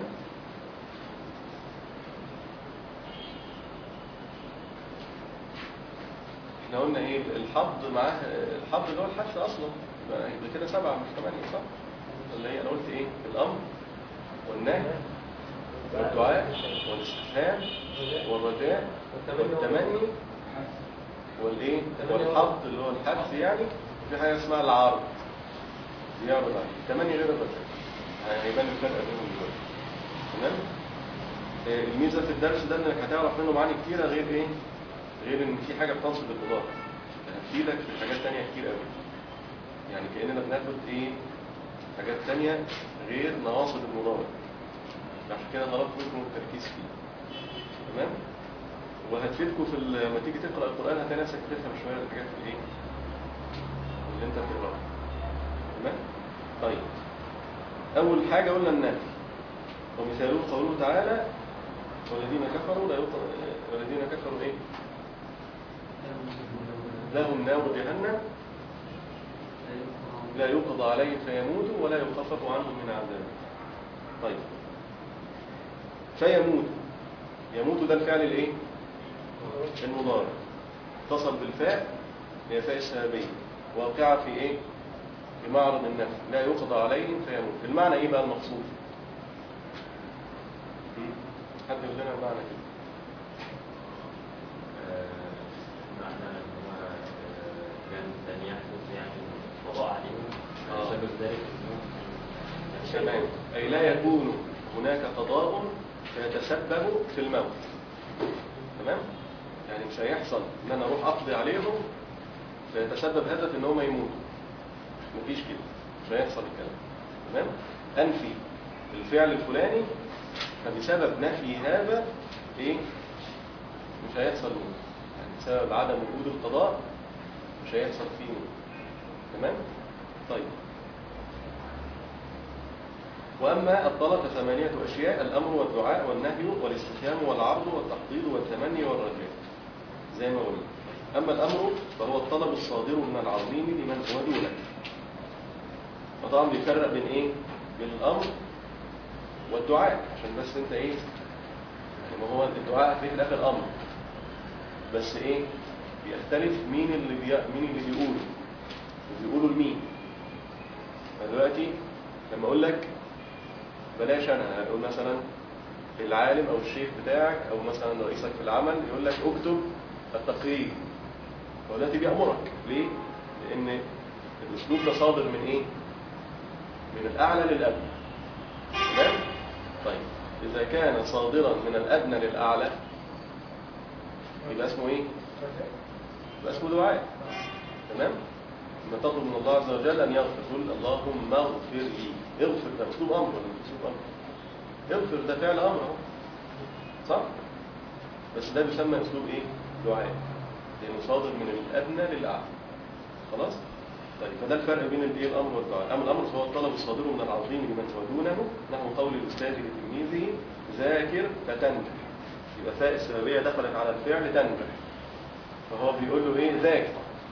احنا قلنا ايه الحظ معاه الحظ اللي هو الحذف اصلا يبقى يبقى كده سبعه مش ثمانيه صح ولا هي انا قلت ايه الامر والنهي والدعاء والاستفهام والرجاء والتمني والايه والحظ اللي هو الحذف يعني في حاجه اسمها العرض يعرض عليه التمني غير الرجاء هيبان الفرق بينهم دلوقتي تمام آه، الميزه في الدرس ده انك هتعرف منه معاني كتيره غير ايه غير ان في حاجه بتنصب المضارع هتفيدك في حاجات تانية كتير قوي يعني كاننا بناخد ايه حاجات تانية غير نواصب المضارع عشان كده طلبت منكم التركيز فيه تمام وهتفيدكم في ال- لما تيجي تقرا القران هتلاقي نفسك تفهم شويه الحاجات اللي ايه اللي انت بتقراها تمام طيب اول حاجه قلنا النفي ومثاله قوله تعالى والذين كفروا لا يقضى والذين كفروا ايه لهم نار جهنم لا يقضى عليهم فيموتوا ولا يخفف عنهم من عذابه طيب فيموت يموت ده الفعل الايه المضارع اتصل بالفاء هي فاء السببيه واقعه في ايه في معرض النفي لا يقضى عليهم فيموت المعنى ايه بقى المقصود هم؟ حد يقول لنا المعنى كده معنى ان هو آه، كان لن يحدث يعني القضاء عليهم آه. سبب ذلك انهم تمام أي لا يكون هناك قضاء فيتسبب في الموت تمام يعني مش هيحصل ان انا اروح اقضي عليهم فيتسبب هذا في ان هم يموتوا مفيش كده مش هيحصل الكلام تمام انفي الفعل الفلاني فبسبب نفي هذا ايه مش هيحصل موت يعني بسبب عدم وجود القضاء مش هيحصل فيه موت تمام طيب وأما الطلب فثمانية أشياء الأمر والدعاء والنهي والاستفهام والعرض والتحضير والتمني والرجاء زي ما قلنا أما الأمر فهو الطلب الصادر من العظيم لمن هو دونك فطبعا بيفرق بين ايه بين الامر والدعاء عشان بس انت ايه يعني ما هو الدعاء هتلاقيه في الاخر امر بس ايه بيختلف مين اللي بي... مين اللي بيقوله وبيقولوا لمين فدلوقتي لما اقول لك بلاش انا اقول مثلا العالم او الشيخ بتاعك او مثلا رئيسك في العمل يقول لك اكتب التقرير هو دلوقتي بيأمرك ليه؟ لان الاسلوب ده صادر من ايه؟ من الاعلى للادنى تمام؟ طيب اذا كان صادرا من الادنى للاعلى يبقى اسمه ايه؟ يبقى اسمه دعاء تمام؟ لما تطلب من الله عز وجل ان يغفر تقول اللهم اغفر لي اغفر ده اسلوب امر ولا مش اسلوب امر؟ اغفر ده فعل امر اهو صح؟ بس ده بيسمى اسلوب ايه؟ دعاء لانه صادر من الادنى للاعلى خلاص؟ طيب فده الفرق بين الايه الامر والدعاء اما الامر فهو الطلب الصادر من العظيم لمن هو دونه نحو قول الاستاذ لتلميذه ذاكر فتنجح يبقى فاء السببيه دخلت على الفعل تنجح فهو بيقول له ايه ذاكر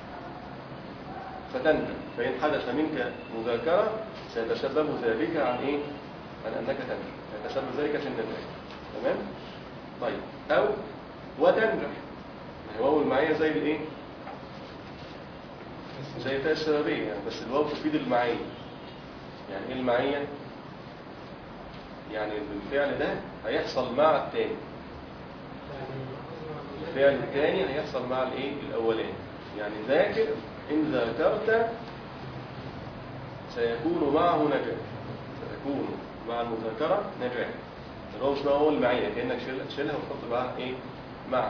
فتنجح فإن حدث منك مذاكرة سيتسبب ذلك عن إيه؟ عن أنك تنجح سيتسبب ذلك في النتائج تمام؟ طيب أو وتنجح ما هي واو المعية زي الإيه؟ زي التاء السببية يعني بس الواو تفيد المعية يعني إيه المعية؟ يعني الفعل ده هيحصل مع التاني الفعل الثاني هيحصل مع الايه الاولاني يعني ذاكر ان ذاكرت سيكون معه نجاح سيكون مع المذاكره نجاح اللي هو مش هو المعيه كانك شيل- تشيلها وتحط معاها ايه مع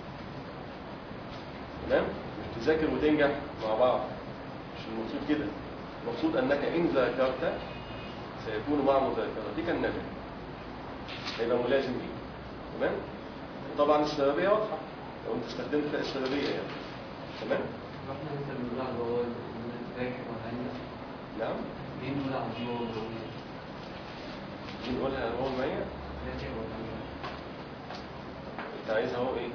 تمام مش تذاكر وتنجح مع بعض مش المقصود كده المقصود انك ان ذاكرت سيكون مع مذاكرتك النجاح هيبقى ملازم ليه تمام وطبعا السببيه واضحه لو انت استخدمت فيها السببيه يعني تمام رحنا انت بنقول على الجوال ذاكر وهنجح نعم ليه نقول على الجوال دي نقولها هو معايا ذاكر وهنجح انت عايزها هو ايه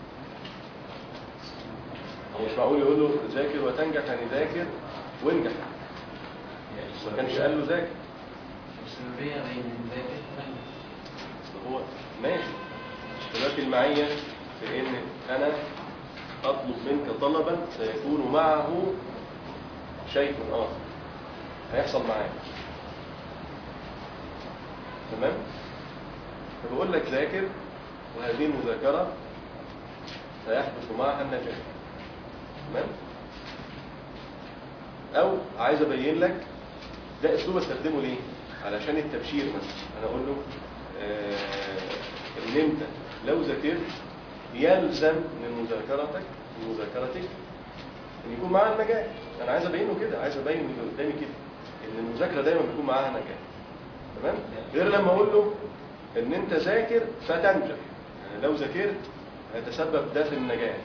هو مش معقول يقول له ذاكر وتنجح يعني ذاكر وانجح ما كانش قال له ذاكر السببية بين ذاكر وهنجح اصل هو ماشي دلوقتي المعية في ان انا اطلب منك طلبا سيكون معه شيء اخر هيحصل معاه تمام فبقول لك ذاكر وهذه المذاكرة سيحدث معها النجاح تمام او عايز ابين لك ده اسلوب استخدمه ليه علشان التبشير مثلا انا اقول له آه، ان انت لو ذاكرت يلزم من مذاكرتك من مذاكرتك ان يكون معاها النجاح انا عايز ابينه كده عايز ابين اللي قدامي كده ان المذاكره دايما بيكون معاها نجاح تمام غير لما اقول له ان انت ذاكر فتنجح يعني لو ذاكرت هيتسبب ده في النجاح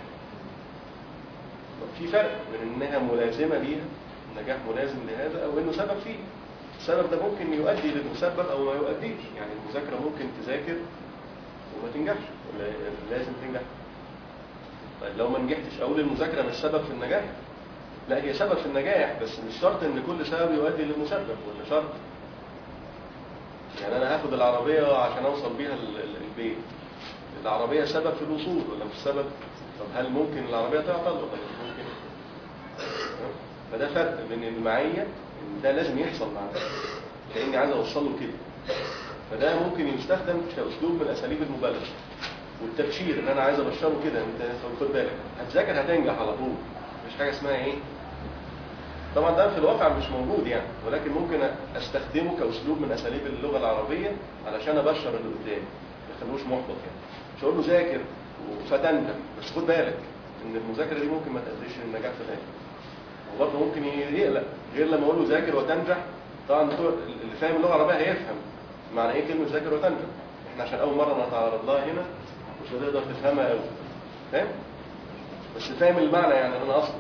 في فرق بين انها ملازمه ليها النجاح ملازم لهذا او انه سبب فيه السبب ده ممكن يؤدي للمسبب او ما يؤديش يعني المذاكره ممكن تذاكر وما تنجحش ولا لازم تنجح طيب لو ما نجحتش اقول المذاكره مش سبب في النجاح لا هي سبب في النجاح بس مش شرط ان كل سبب يؤدي للمسبب ولا شرط يعني انا هاخد العربيه عشان اوصل بيها ال- ال- البيت العربيه سبب في الوصول ولا مش سبب طب هل ممكن العربيه تعطل ولا مش ممكن فده فرق بين المعيه ان ده لازم يحصل مع ده كاني عايز اوصل له كده فده ممكن يستخدم كاسلوب من اساليب المبالغه والتبشير ان انا عايز ابشره كده انت خد بالك هتذاكر هتنجح على طول مفيش حاجه اسمها ايه طبعا ده في الواقع مش موجود يعني ولكن ممكن استخدمه كاسلوب من اساليب اللغه العربيه علشان ابشر اللي قدامي ما يخلوش محبط يعني مش هقول له ذاكر فتنجح بس خد بالك ان المذاكره دي ممكن ما تأديش للنجاح في الاخر وبرضه ممكن يقلق غير لما اقول له ذاكر وتنجح طبعا بتوع- اللي فاهم اللغه العربيه هيفهم معنى ايه كلمه ذاكر وتنجح احنا عشان اول مره نتعرض لها هنا مش هتقدر تفهمها قوي فاهم بس فاهم المعنى يعني انا اصلا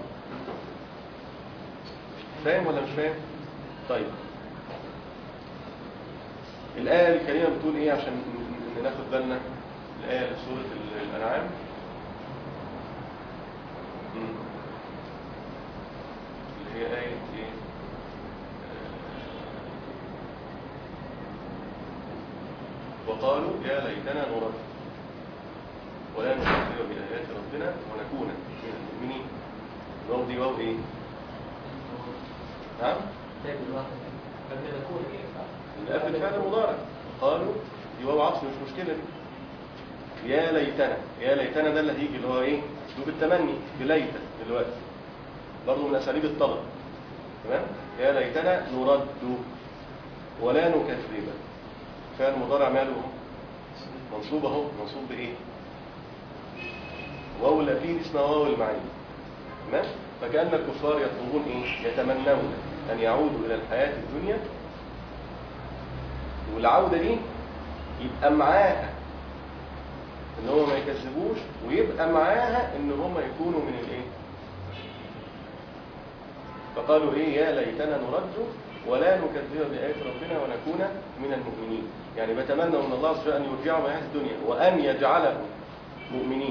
فاهم ولا مش فاهم طيب الآية الكريمة بتقول إيه عشان ن- ن- ناخد بالنا الآية في سورة ال- الأنعام مم. اللي هي آية إيه وقالوا يا ليتنا نرد ولا نكذب بآيات ربنا ونكون من المؤمنين الواو دي واو ايه؟ نعم؟ قبل ما نكون ايه صح؟ اللي قبل الفعل المضارع قالوا دي واو عطف مش مشكلة دي يا ليتنا يا ليتنا ده اللي هيجي اللي هو ايه؟ اسلوب التمني بليت دلوقتي برضه من اساليب الطلب تمام؟ يا ليتنا نرد ولا نكذب فعل مضارع ماله اهو منصوب اهو منصوب بايه؟ واو الأخير اسمها واو المعين تمام؟ فكأن الكفار يطلبون ايه؟ يتمنون أن يعودوا إلى الحياة الدنيا والعودة دي يبقى معاها ان هم ما يكذبوش ويبقى معاها ان هم يكونوا من الايه فقالوا ايه يا ليتنا نرد ولا نكذب بآيات ربنا ونكون من المؤمنين يعني بتمنى من الله عز وجل ان يرجعوا من هذه الدنيا وان يجعلهم مؤمنين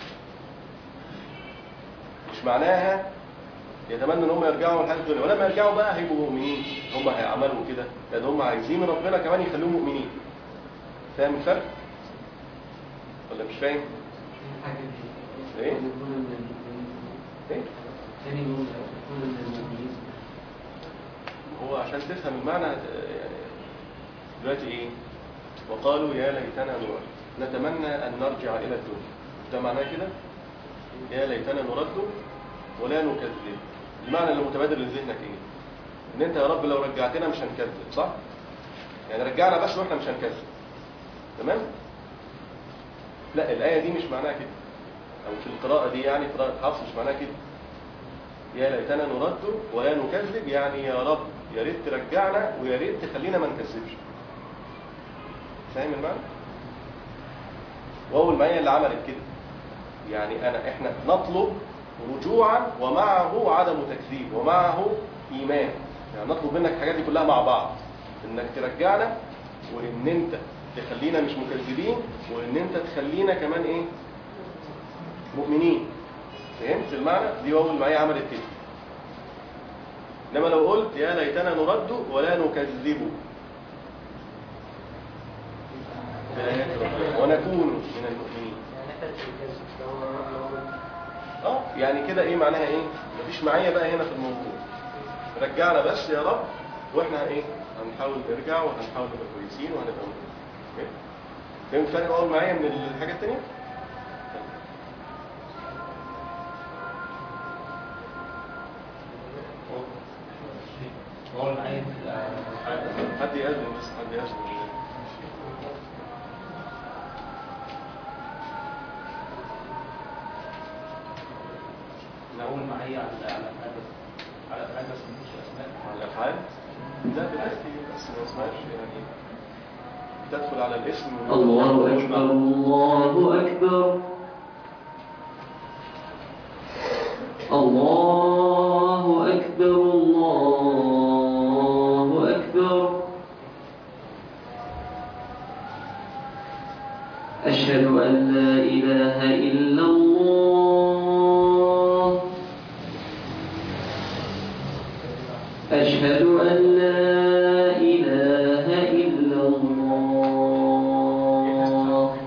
مش معناها يتمنى ان هم يرجعوا من هذه الدنيا ولما يرجعوا بقى هيبقوا مؤمنين هم هيعملوا كده لان هم عايزين ربنا كمان يخلوهم مؤمنين فاهم الفرق ولا مش فاهم الحاجة دي إيه؟ يكون من المؤمنين ايه ثاني نقول يكون من المؤمنين هو عشان تفهم المعنى آه، يعني دلوقتي ايه وقالوا يا ليتنا نرد نتمنى ان نرجع الى الدنيا ده معناه كده يا ليتنا نرد ولا نكذب المعنى اللي متبادر لذهنك ايه ان انت يا رب لو رجعتنا مش هنكذب صح يعني رجعنا بس واحنا مش هنكذب تمام لا الايه دي مش معناها كده او في القراءه دي يعني قراءه حفص مش معناها كده يا ليتنا نرد ولا نكذب يعني يا رب يا ريت ترجعنا ويا ريت تخلينا ما نكذبش فاهم المعنى واول ما هي اللي عملت كده يعني انا احنا نطلب رجوعا ومعه عدم تكذيب ومعه ايمان يعني نطلب منك الحاجات دي كلها مع بعض انك ترجعنا وان انت تخلينا مش مكذبين وان انت تخلينا كمان ايه مؤمنين فهمت المعنى دي اول ما هي عملت كده انما لو قلت يا ليتنا نرد ولا نكذب بآيات ربنا ونكون من المؤمنين يعني احنا مش بنكذب لو لو اه يعني كده ايه معناها ايه مفيش معايا بقى هنا في الموضوع رجعنا بس يا رب واحنا ايه هنحاول نرجع وهنحاول نبقى كويسين وهنبقى مؤمنين فهمت فرق اول معايا من الحاجه الثانيه هو معايا حد يأذن بس حد يأذن نقول معايا على على الحدث على الحدث مش اسماء على الافعال لا بتأتي بس ما اسمهاش يعني تدخل على الاسم الله أكبر الله أكبر الله أكبر الله أكبر أشهد أن لا إله إلا الله أشهد أن لا إله إلا الله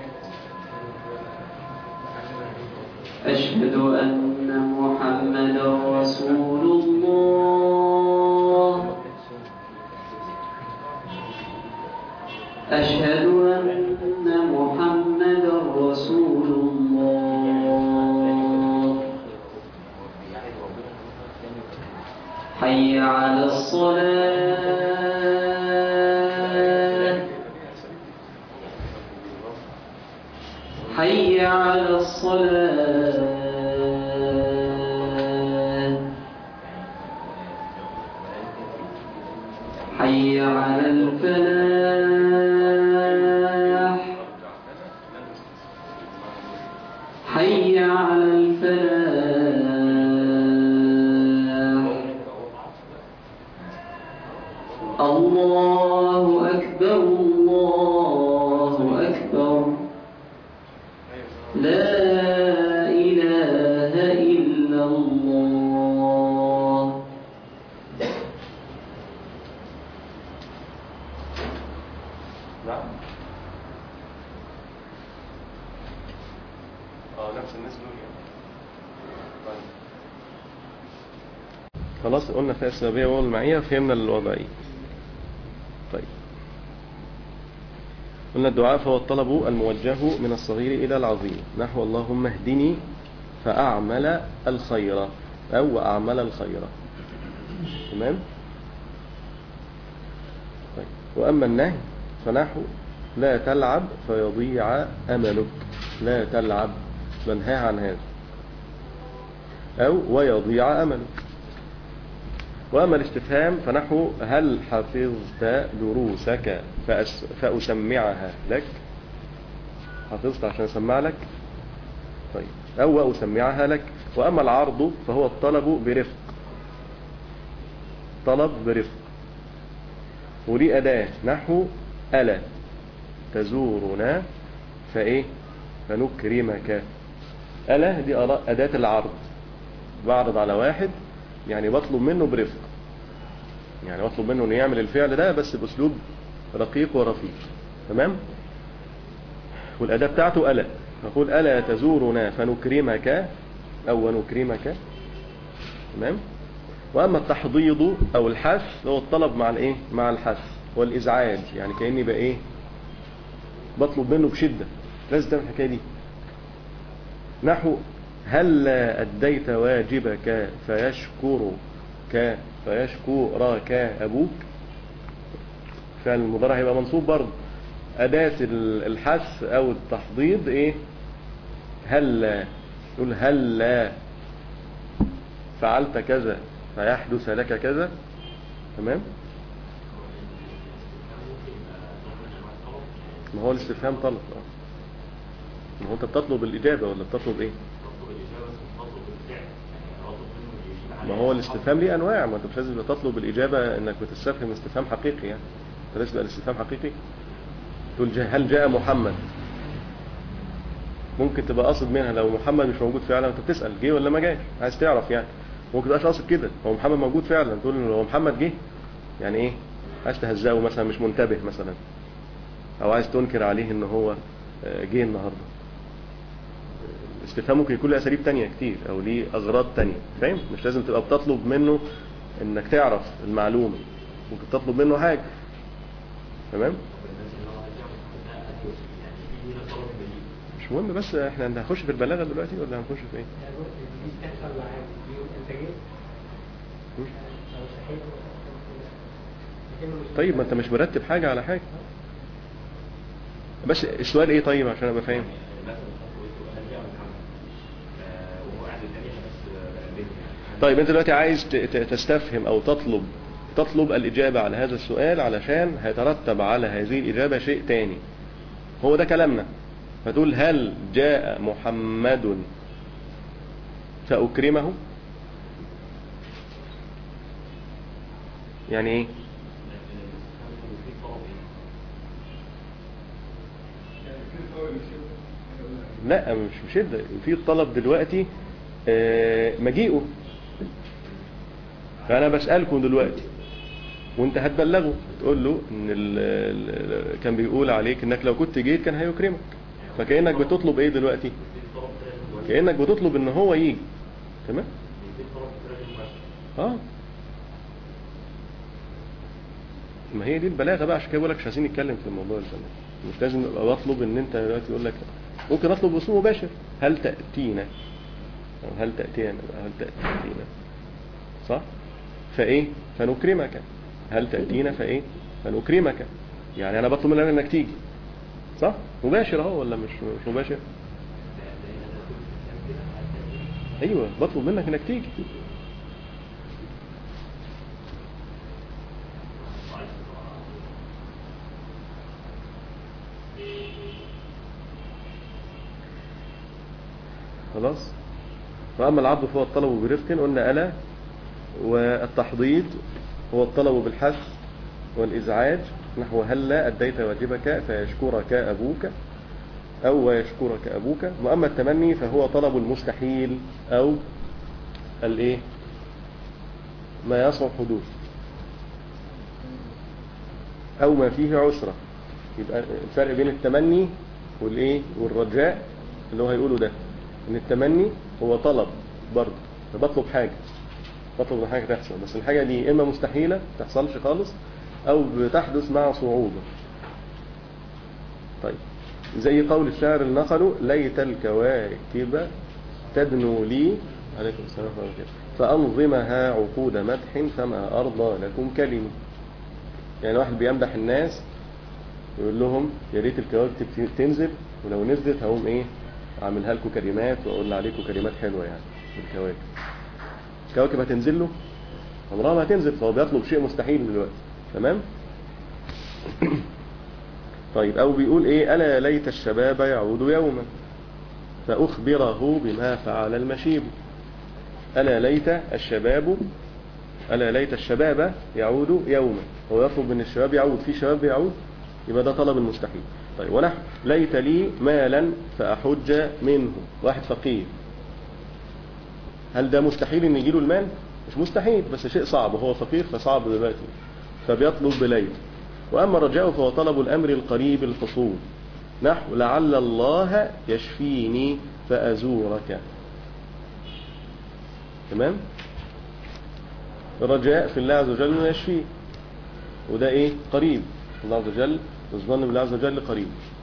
أشهد أن محمدا رسول الله أشهد أن محمدا رسول الله حي على الصلاة حي على الصلاة حي على الفلاح حي على الفلاح الله أكبر الله أكبر لا إله إلا الله نعم خلاص قلنا فيها السببية والمعية وفهمنا الوضعية طيب قلنا الدعاء فهو الطلب الموجه من الصغير إلى العظيم نحو اللهم اهدني فأعمل الخير أو أعمل الخير تمام طيب وأما النهي فنحو لا تلعب فيضيع أملك لا تلعب منهى عن هذا أو ويضيع أملك وأما الاستفهام فنحو هل حفظت دروسك فأس فأسمعها لك حفظت عشان أسمع لك طيب أو أسمعها لك وأما العرض فهو الطلب برفق طلب برفق ولي أداة نحو ألا تزورنا فإيه فنكرمك ألا دي أداة العرض بعرض على واحد يعني بطلب منه برفق يعني بطلب منه انه يعمل الفعل ده بس باسلوب رقيق ورفيق تمام والاداه بتاعته الا نقول الا تزورنا فنكرمك او ونكرمك تمام واما التحضيض او الحث هو الطلب مع الايه مع الحث والازعاج يعني كاني بقى ايه بطلب منه بشده لازم تعمل الحكايه دي نحو هل أديت واجبك فيشكرك فيشكرك أبوك فعل المضارع هيبقى منصوب برضه أداة الحث أو التحضيض إيه هل يقول هل فعلت كذا فيحدث لك كذا تمام ما هو الاستفهام طلب اه ما هو انت بتطلب الإجابة ولا بتطلب ايه ما هو الاستفهام ليه انواع ما انت مش لازم تطلب الاجابه انك بتستفهم استفهام حقيقي يعني انت لازم تبقى الاستفهام حقيقي تقول جا- هل جاء محمد ممكن تبقى قاصد منها لو محمد مش موجود فعلا انت بتسال جه ولا ما جاش عايز تعرف يعني ممكن تبقاش قاصد كده هو محمد موجود فعلا تقول له هو محمد جه يعني ايه عايز تهزقه مثلا مش منتبه مثلا او عايز تنكر عليه ان هو آه، جه النهارده الاستفهام ممكن يكون له اساليب تانية كتير او ليه اغراض تانية فاهم مش لازم تبقى بتطلب منه انك تعرف المعلومة ممكن تطلب منه حاجة تمام مش مهم بس احنا هنخش في البلاغة دلوقتي ولا هنخش في ايه يعني دي بتحصل معاك بيقول انت جيت مم. او صحيت لكنه مش طيب ما انت مش مرتب حاجة على حاجة بس السؤال ايه طيب عشان ابقى فاهم طيب انت دلوقتي عايز ت- ت- تستفهم او تطلب تطلب الاجابة على هذا السؤال علشان هيترتب على هذه الاجابة شيء تاني هو ده كلامنا فتقول هل جاء محمد فأكرمه يعني ايه لا مش بشدة في الطلب دلوقتي آه، مجيئه فأنا بسألكم دلوقتي وانت هتبلغه تقول له ان ال ال كان بيقول عليك انك لو كنت جيت كان هيكرمك فكأنك بتطلب ايه دلوقتي كأنك بتطلب ان هو يجي تمام اه ما هي دي البلاغه بقى عشان كده بقول لك مش عايزين نتكلم في الموضوع ده مش لازم ابقى بطلب ان انت دلوقتي يقول لك ممكن اطلب باسلوب مباشر هل تاتينا أو هل تاتينا بقى، هل تاتينا صح فايه فنكرمك هل تاتينا فايه فنكرمك يعني انا بطلب منك انك تيجي صح مباشر اهو ولا مش مش مباشر ايوه بطلب منك انك تيجي خلاص وأما العبد فهو الطلب برفق قلنا ألا والتحضيض هو الطلب بالحث والإزعاج نحو هلا أديت واجبك فيشكرك أبوك أو ويشكرك أبوك وأما التمني فهو طلب المستحيل أو الإيه ما يصعب حدوث أو ما فيه عسرة يبقى الفرق بين التمني والإيه والرجاء اللي هو هيقوله ده ان التمني هو طلب برضه بطلب حاجة بطلب ان حاجه تحصل بس الحاجه دي اما مستحيله ما تحصلش خالص او بتحدث مع صعوبه طيب زي قول الشاعر النقل ليت الكواكب تدنو لي عليكم السلام ورحمه الله وبركاته فانظمها عقود مدح فما ارضى لكم كلمه يعني واحد بيمدح الناس يقول لهم يا ريت الكواكب تنزل ولو نزلت هقوم ايه اعملها لكم كلمات واقول عليكم كلمات حلوه يعني بالكواكب الكواكب هتنزل له عمرها ما هتنزل فهو بيطلب شيء مستحيل دلوقتي تمام طيب او بيقول ايه الا ليت الشباب يعود يوما فاخبره بما فعل المشيب الا ليت الشباب الا ليت الشباب يعود يوما هو يطلب من الشباب يعود في شباب يعود يبقى ده طلب المستحيل طيب ونحن ليت لي مالا فاحج منه واحد فقير هل ده مستحيل ان يجيله المال مش مستحيل بس شيء صعب وهو فقير فصعب دلوقتي فبيطلب بليل واما رجاؤه فهو طلب الامر القريب الحصول نحو لعل الله يشفيني فازورك تمام الرجاء في الله عز وجل انه يشفيه وده ايه قريب الله عز وجل الظن بالله عز وجل قريب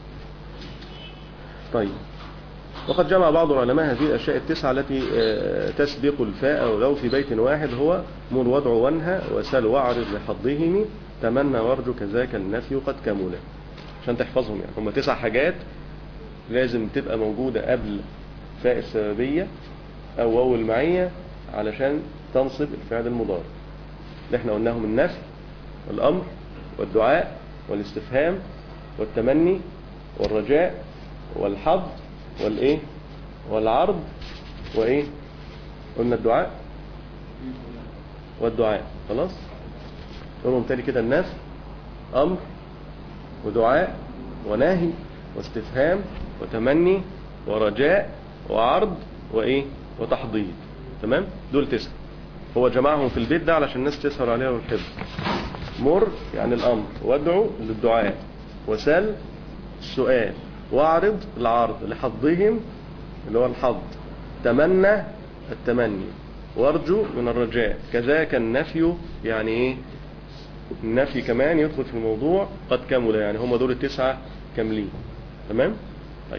طيب وقد جمع بعض العلماء هذه الأشياء التسعة التي آه، تسبق الفاء ولو في بيت واحد هو مر وادع وانهى وسل واعرض لحظهم تمنى وارجو كذاك النفي قد كمل عشان تحفظهم يعني هم تسع حاجات لازم تبقى موجودة قبل فاء السببية أو واو المعية علشان تنصب الفعل المضارع اللي احنا قلناهم النفي والأمر والدعاء والاستفهام والتمني والرجاء والحظ والايه والعرض وايه قلنا الدعاء والدعاء خلاص قولهم تاني كده الناس امر ودعاء ونهي واستفهام وتمني ورجاء وعرض وايه وتحضيض تمام دول تسعه هو جمعهم في البيت ده علشان الناس تسهر عليها والحفظ مر يعني الامر وادعو للدعاء وسل السؤال واعرض العرض لحظهم اللي هو الحظ تمنى التمني وارجو من الرجاء كذاك النفي يعني ايه النفي كمان يدخل في الموضوع قد كمل يعني هم دول التسعة كاملين تمام طيب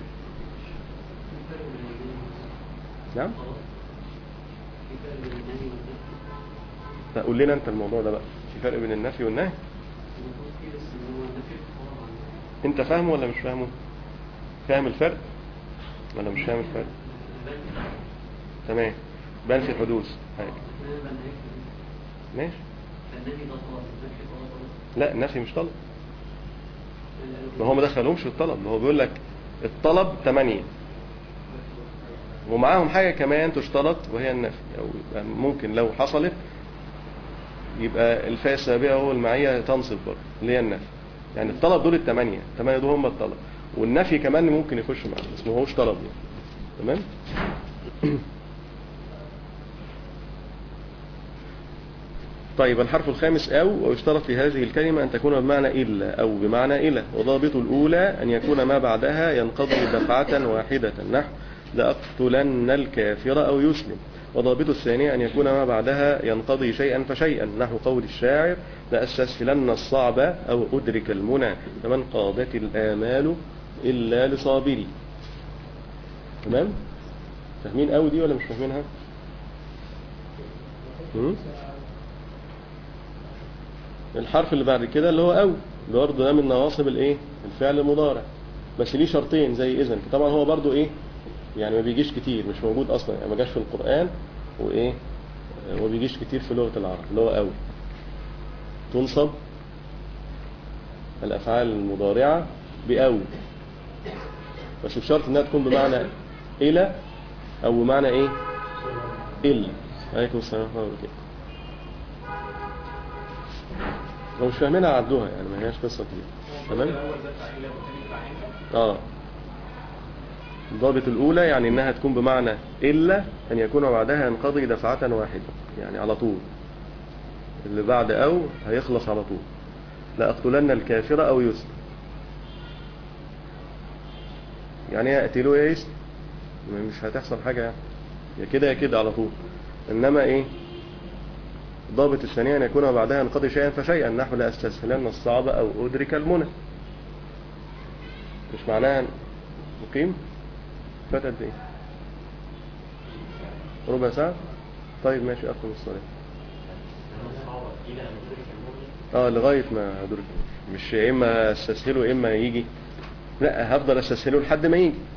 نعم لا، قول لنا انت الموضوع ده بقى في فرق بين النفي والنهي انت فاهمه ولا مش فاهمه فاهم الفرق ولا مش فاهم الفرق تمام بان في الحدوث حاجة. ماشي لا النفي مش طلب ما هو ما دخلهمش في الطلب ما هو بيقول لك الطلب ثمانية ومعاهم حاجة كمان تشترط وهي النفي أو يبقى ممكن لو حصلت يبقى الفاء السابقة هو المعية تنصب برضه اللي هي النفي يعني الطلب دول الثمانية الثمانية دول هم الطلب والنفي كمان ممكن يخش معاه بس ما هوش طلب يعني تمام طيب الحرف الخامس أو ويشترط في هذه الكلمة أن تكون بمعنى إلا أو بمعنى إلى وضابط الأولى أن يكون ما بعدها ينقضي دفعة واحدة نحو لأقتلن الكافر أو يسلم وضابط الثانية أن يكون ما بعدها ينقضي شيئا فشيئا نحو قول الشاعر لأستسهلن الصعب أو أدرك المنى فمن قادت الآمال إلا لصابري تمام فاهمين قوي دي ولا مش فاهمينها هم؟ الحرف اللي بعد كده اللي هو أو برضه ده من نواصب الايه الفعل المضارع بس ليه شرطين زي إذن طبعا هو برضه ايه يعني ما بيجيش كتير مش موجود اصلا يعني ما جاش في القرآن وايه وما بيجيش كتير في لغة العرب اللي هو أو تنصب الأفعال المضارعة بأو بس بشرط انها تكون بمعنى إلى أو بمعنى إيه إل عليكم السلام ورحمة الله وبركاته لو مش فاهمينها عدوها يعني ما هياش قصة كبيرة تمام اه الضابط الأولى يعني إنها تكون بمعنى إلا أن يكون بعدها ينقضي دفعة واحدة يعني على طول اللي بعد أو هيخلص على طول لأقتلن الكافر أو يسلم يعني يا اقتلوه يا يسلم مش هتحصل حاجة يعني يا كده يا كده على طول إنما إيه ضابط الثانية أن يكون بعدها ينقضي شيئا فشيئا نحو لا أستسهلن الصعب أو أدرك المنى مش معناها مقيم فات قد إيه ربع ساعة طيب ماشي أقم الصلاة لأنه صعب إلى أن يدرك المؤمن اه لغاية ما أدرك مش يا إما أستسهله يا إما يجي لا هفضل أستسهله لحد ما يجي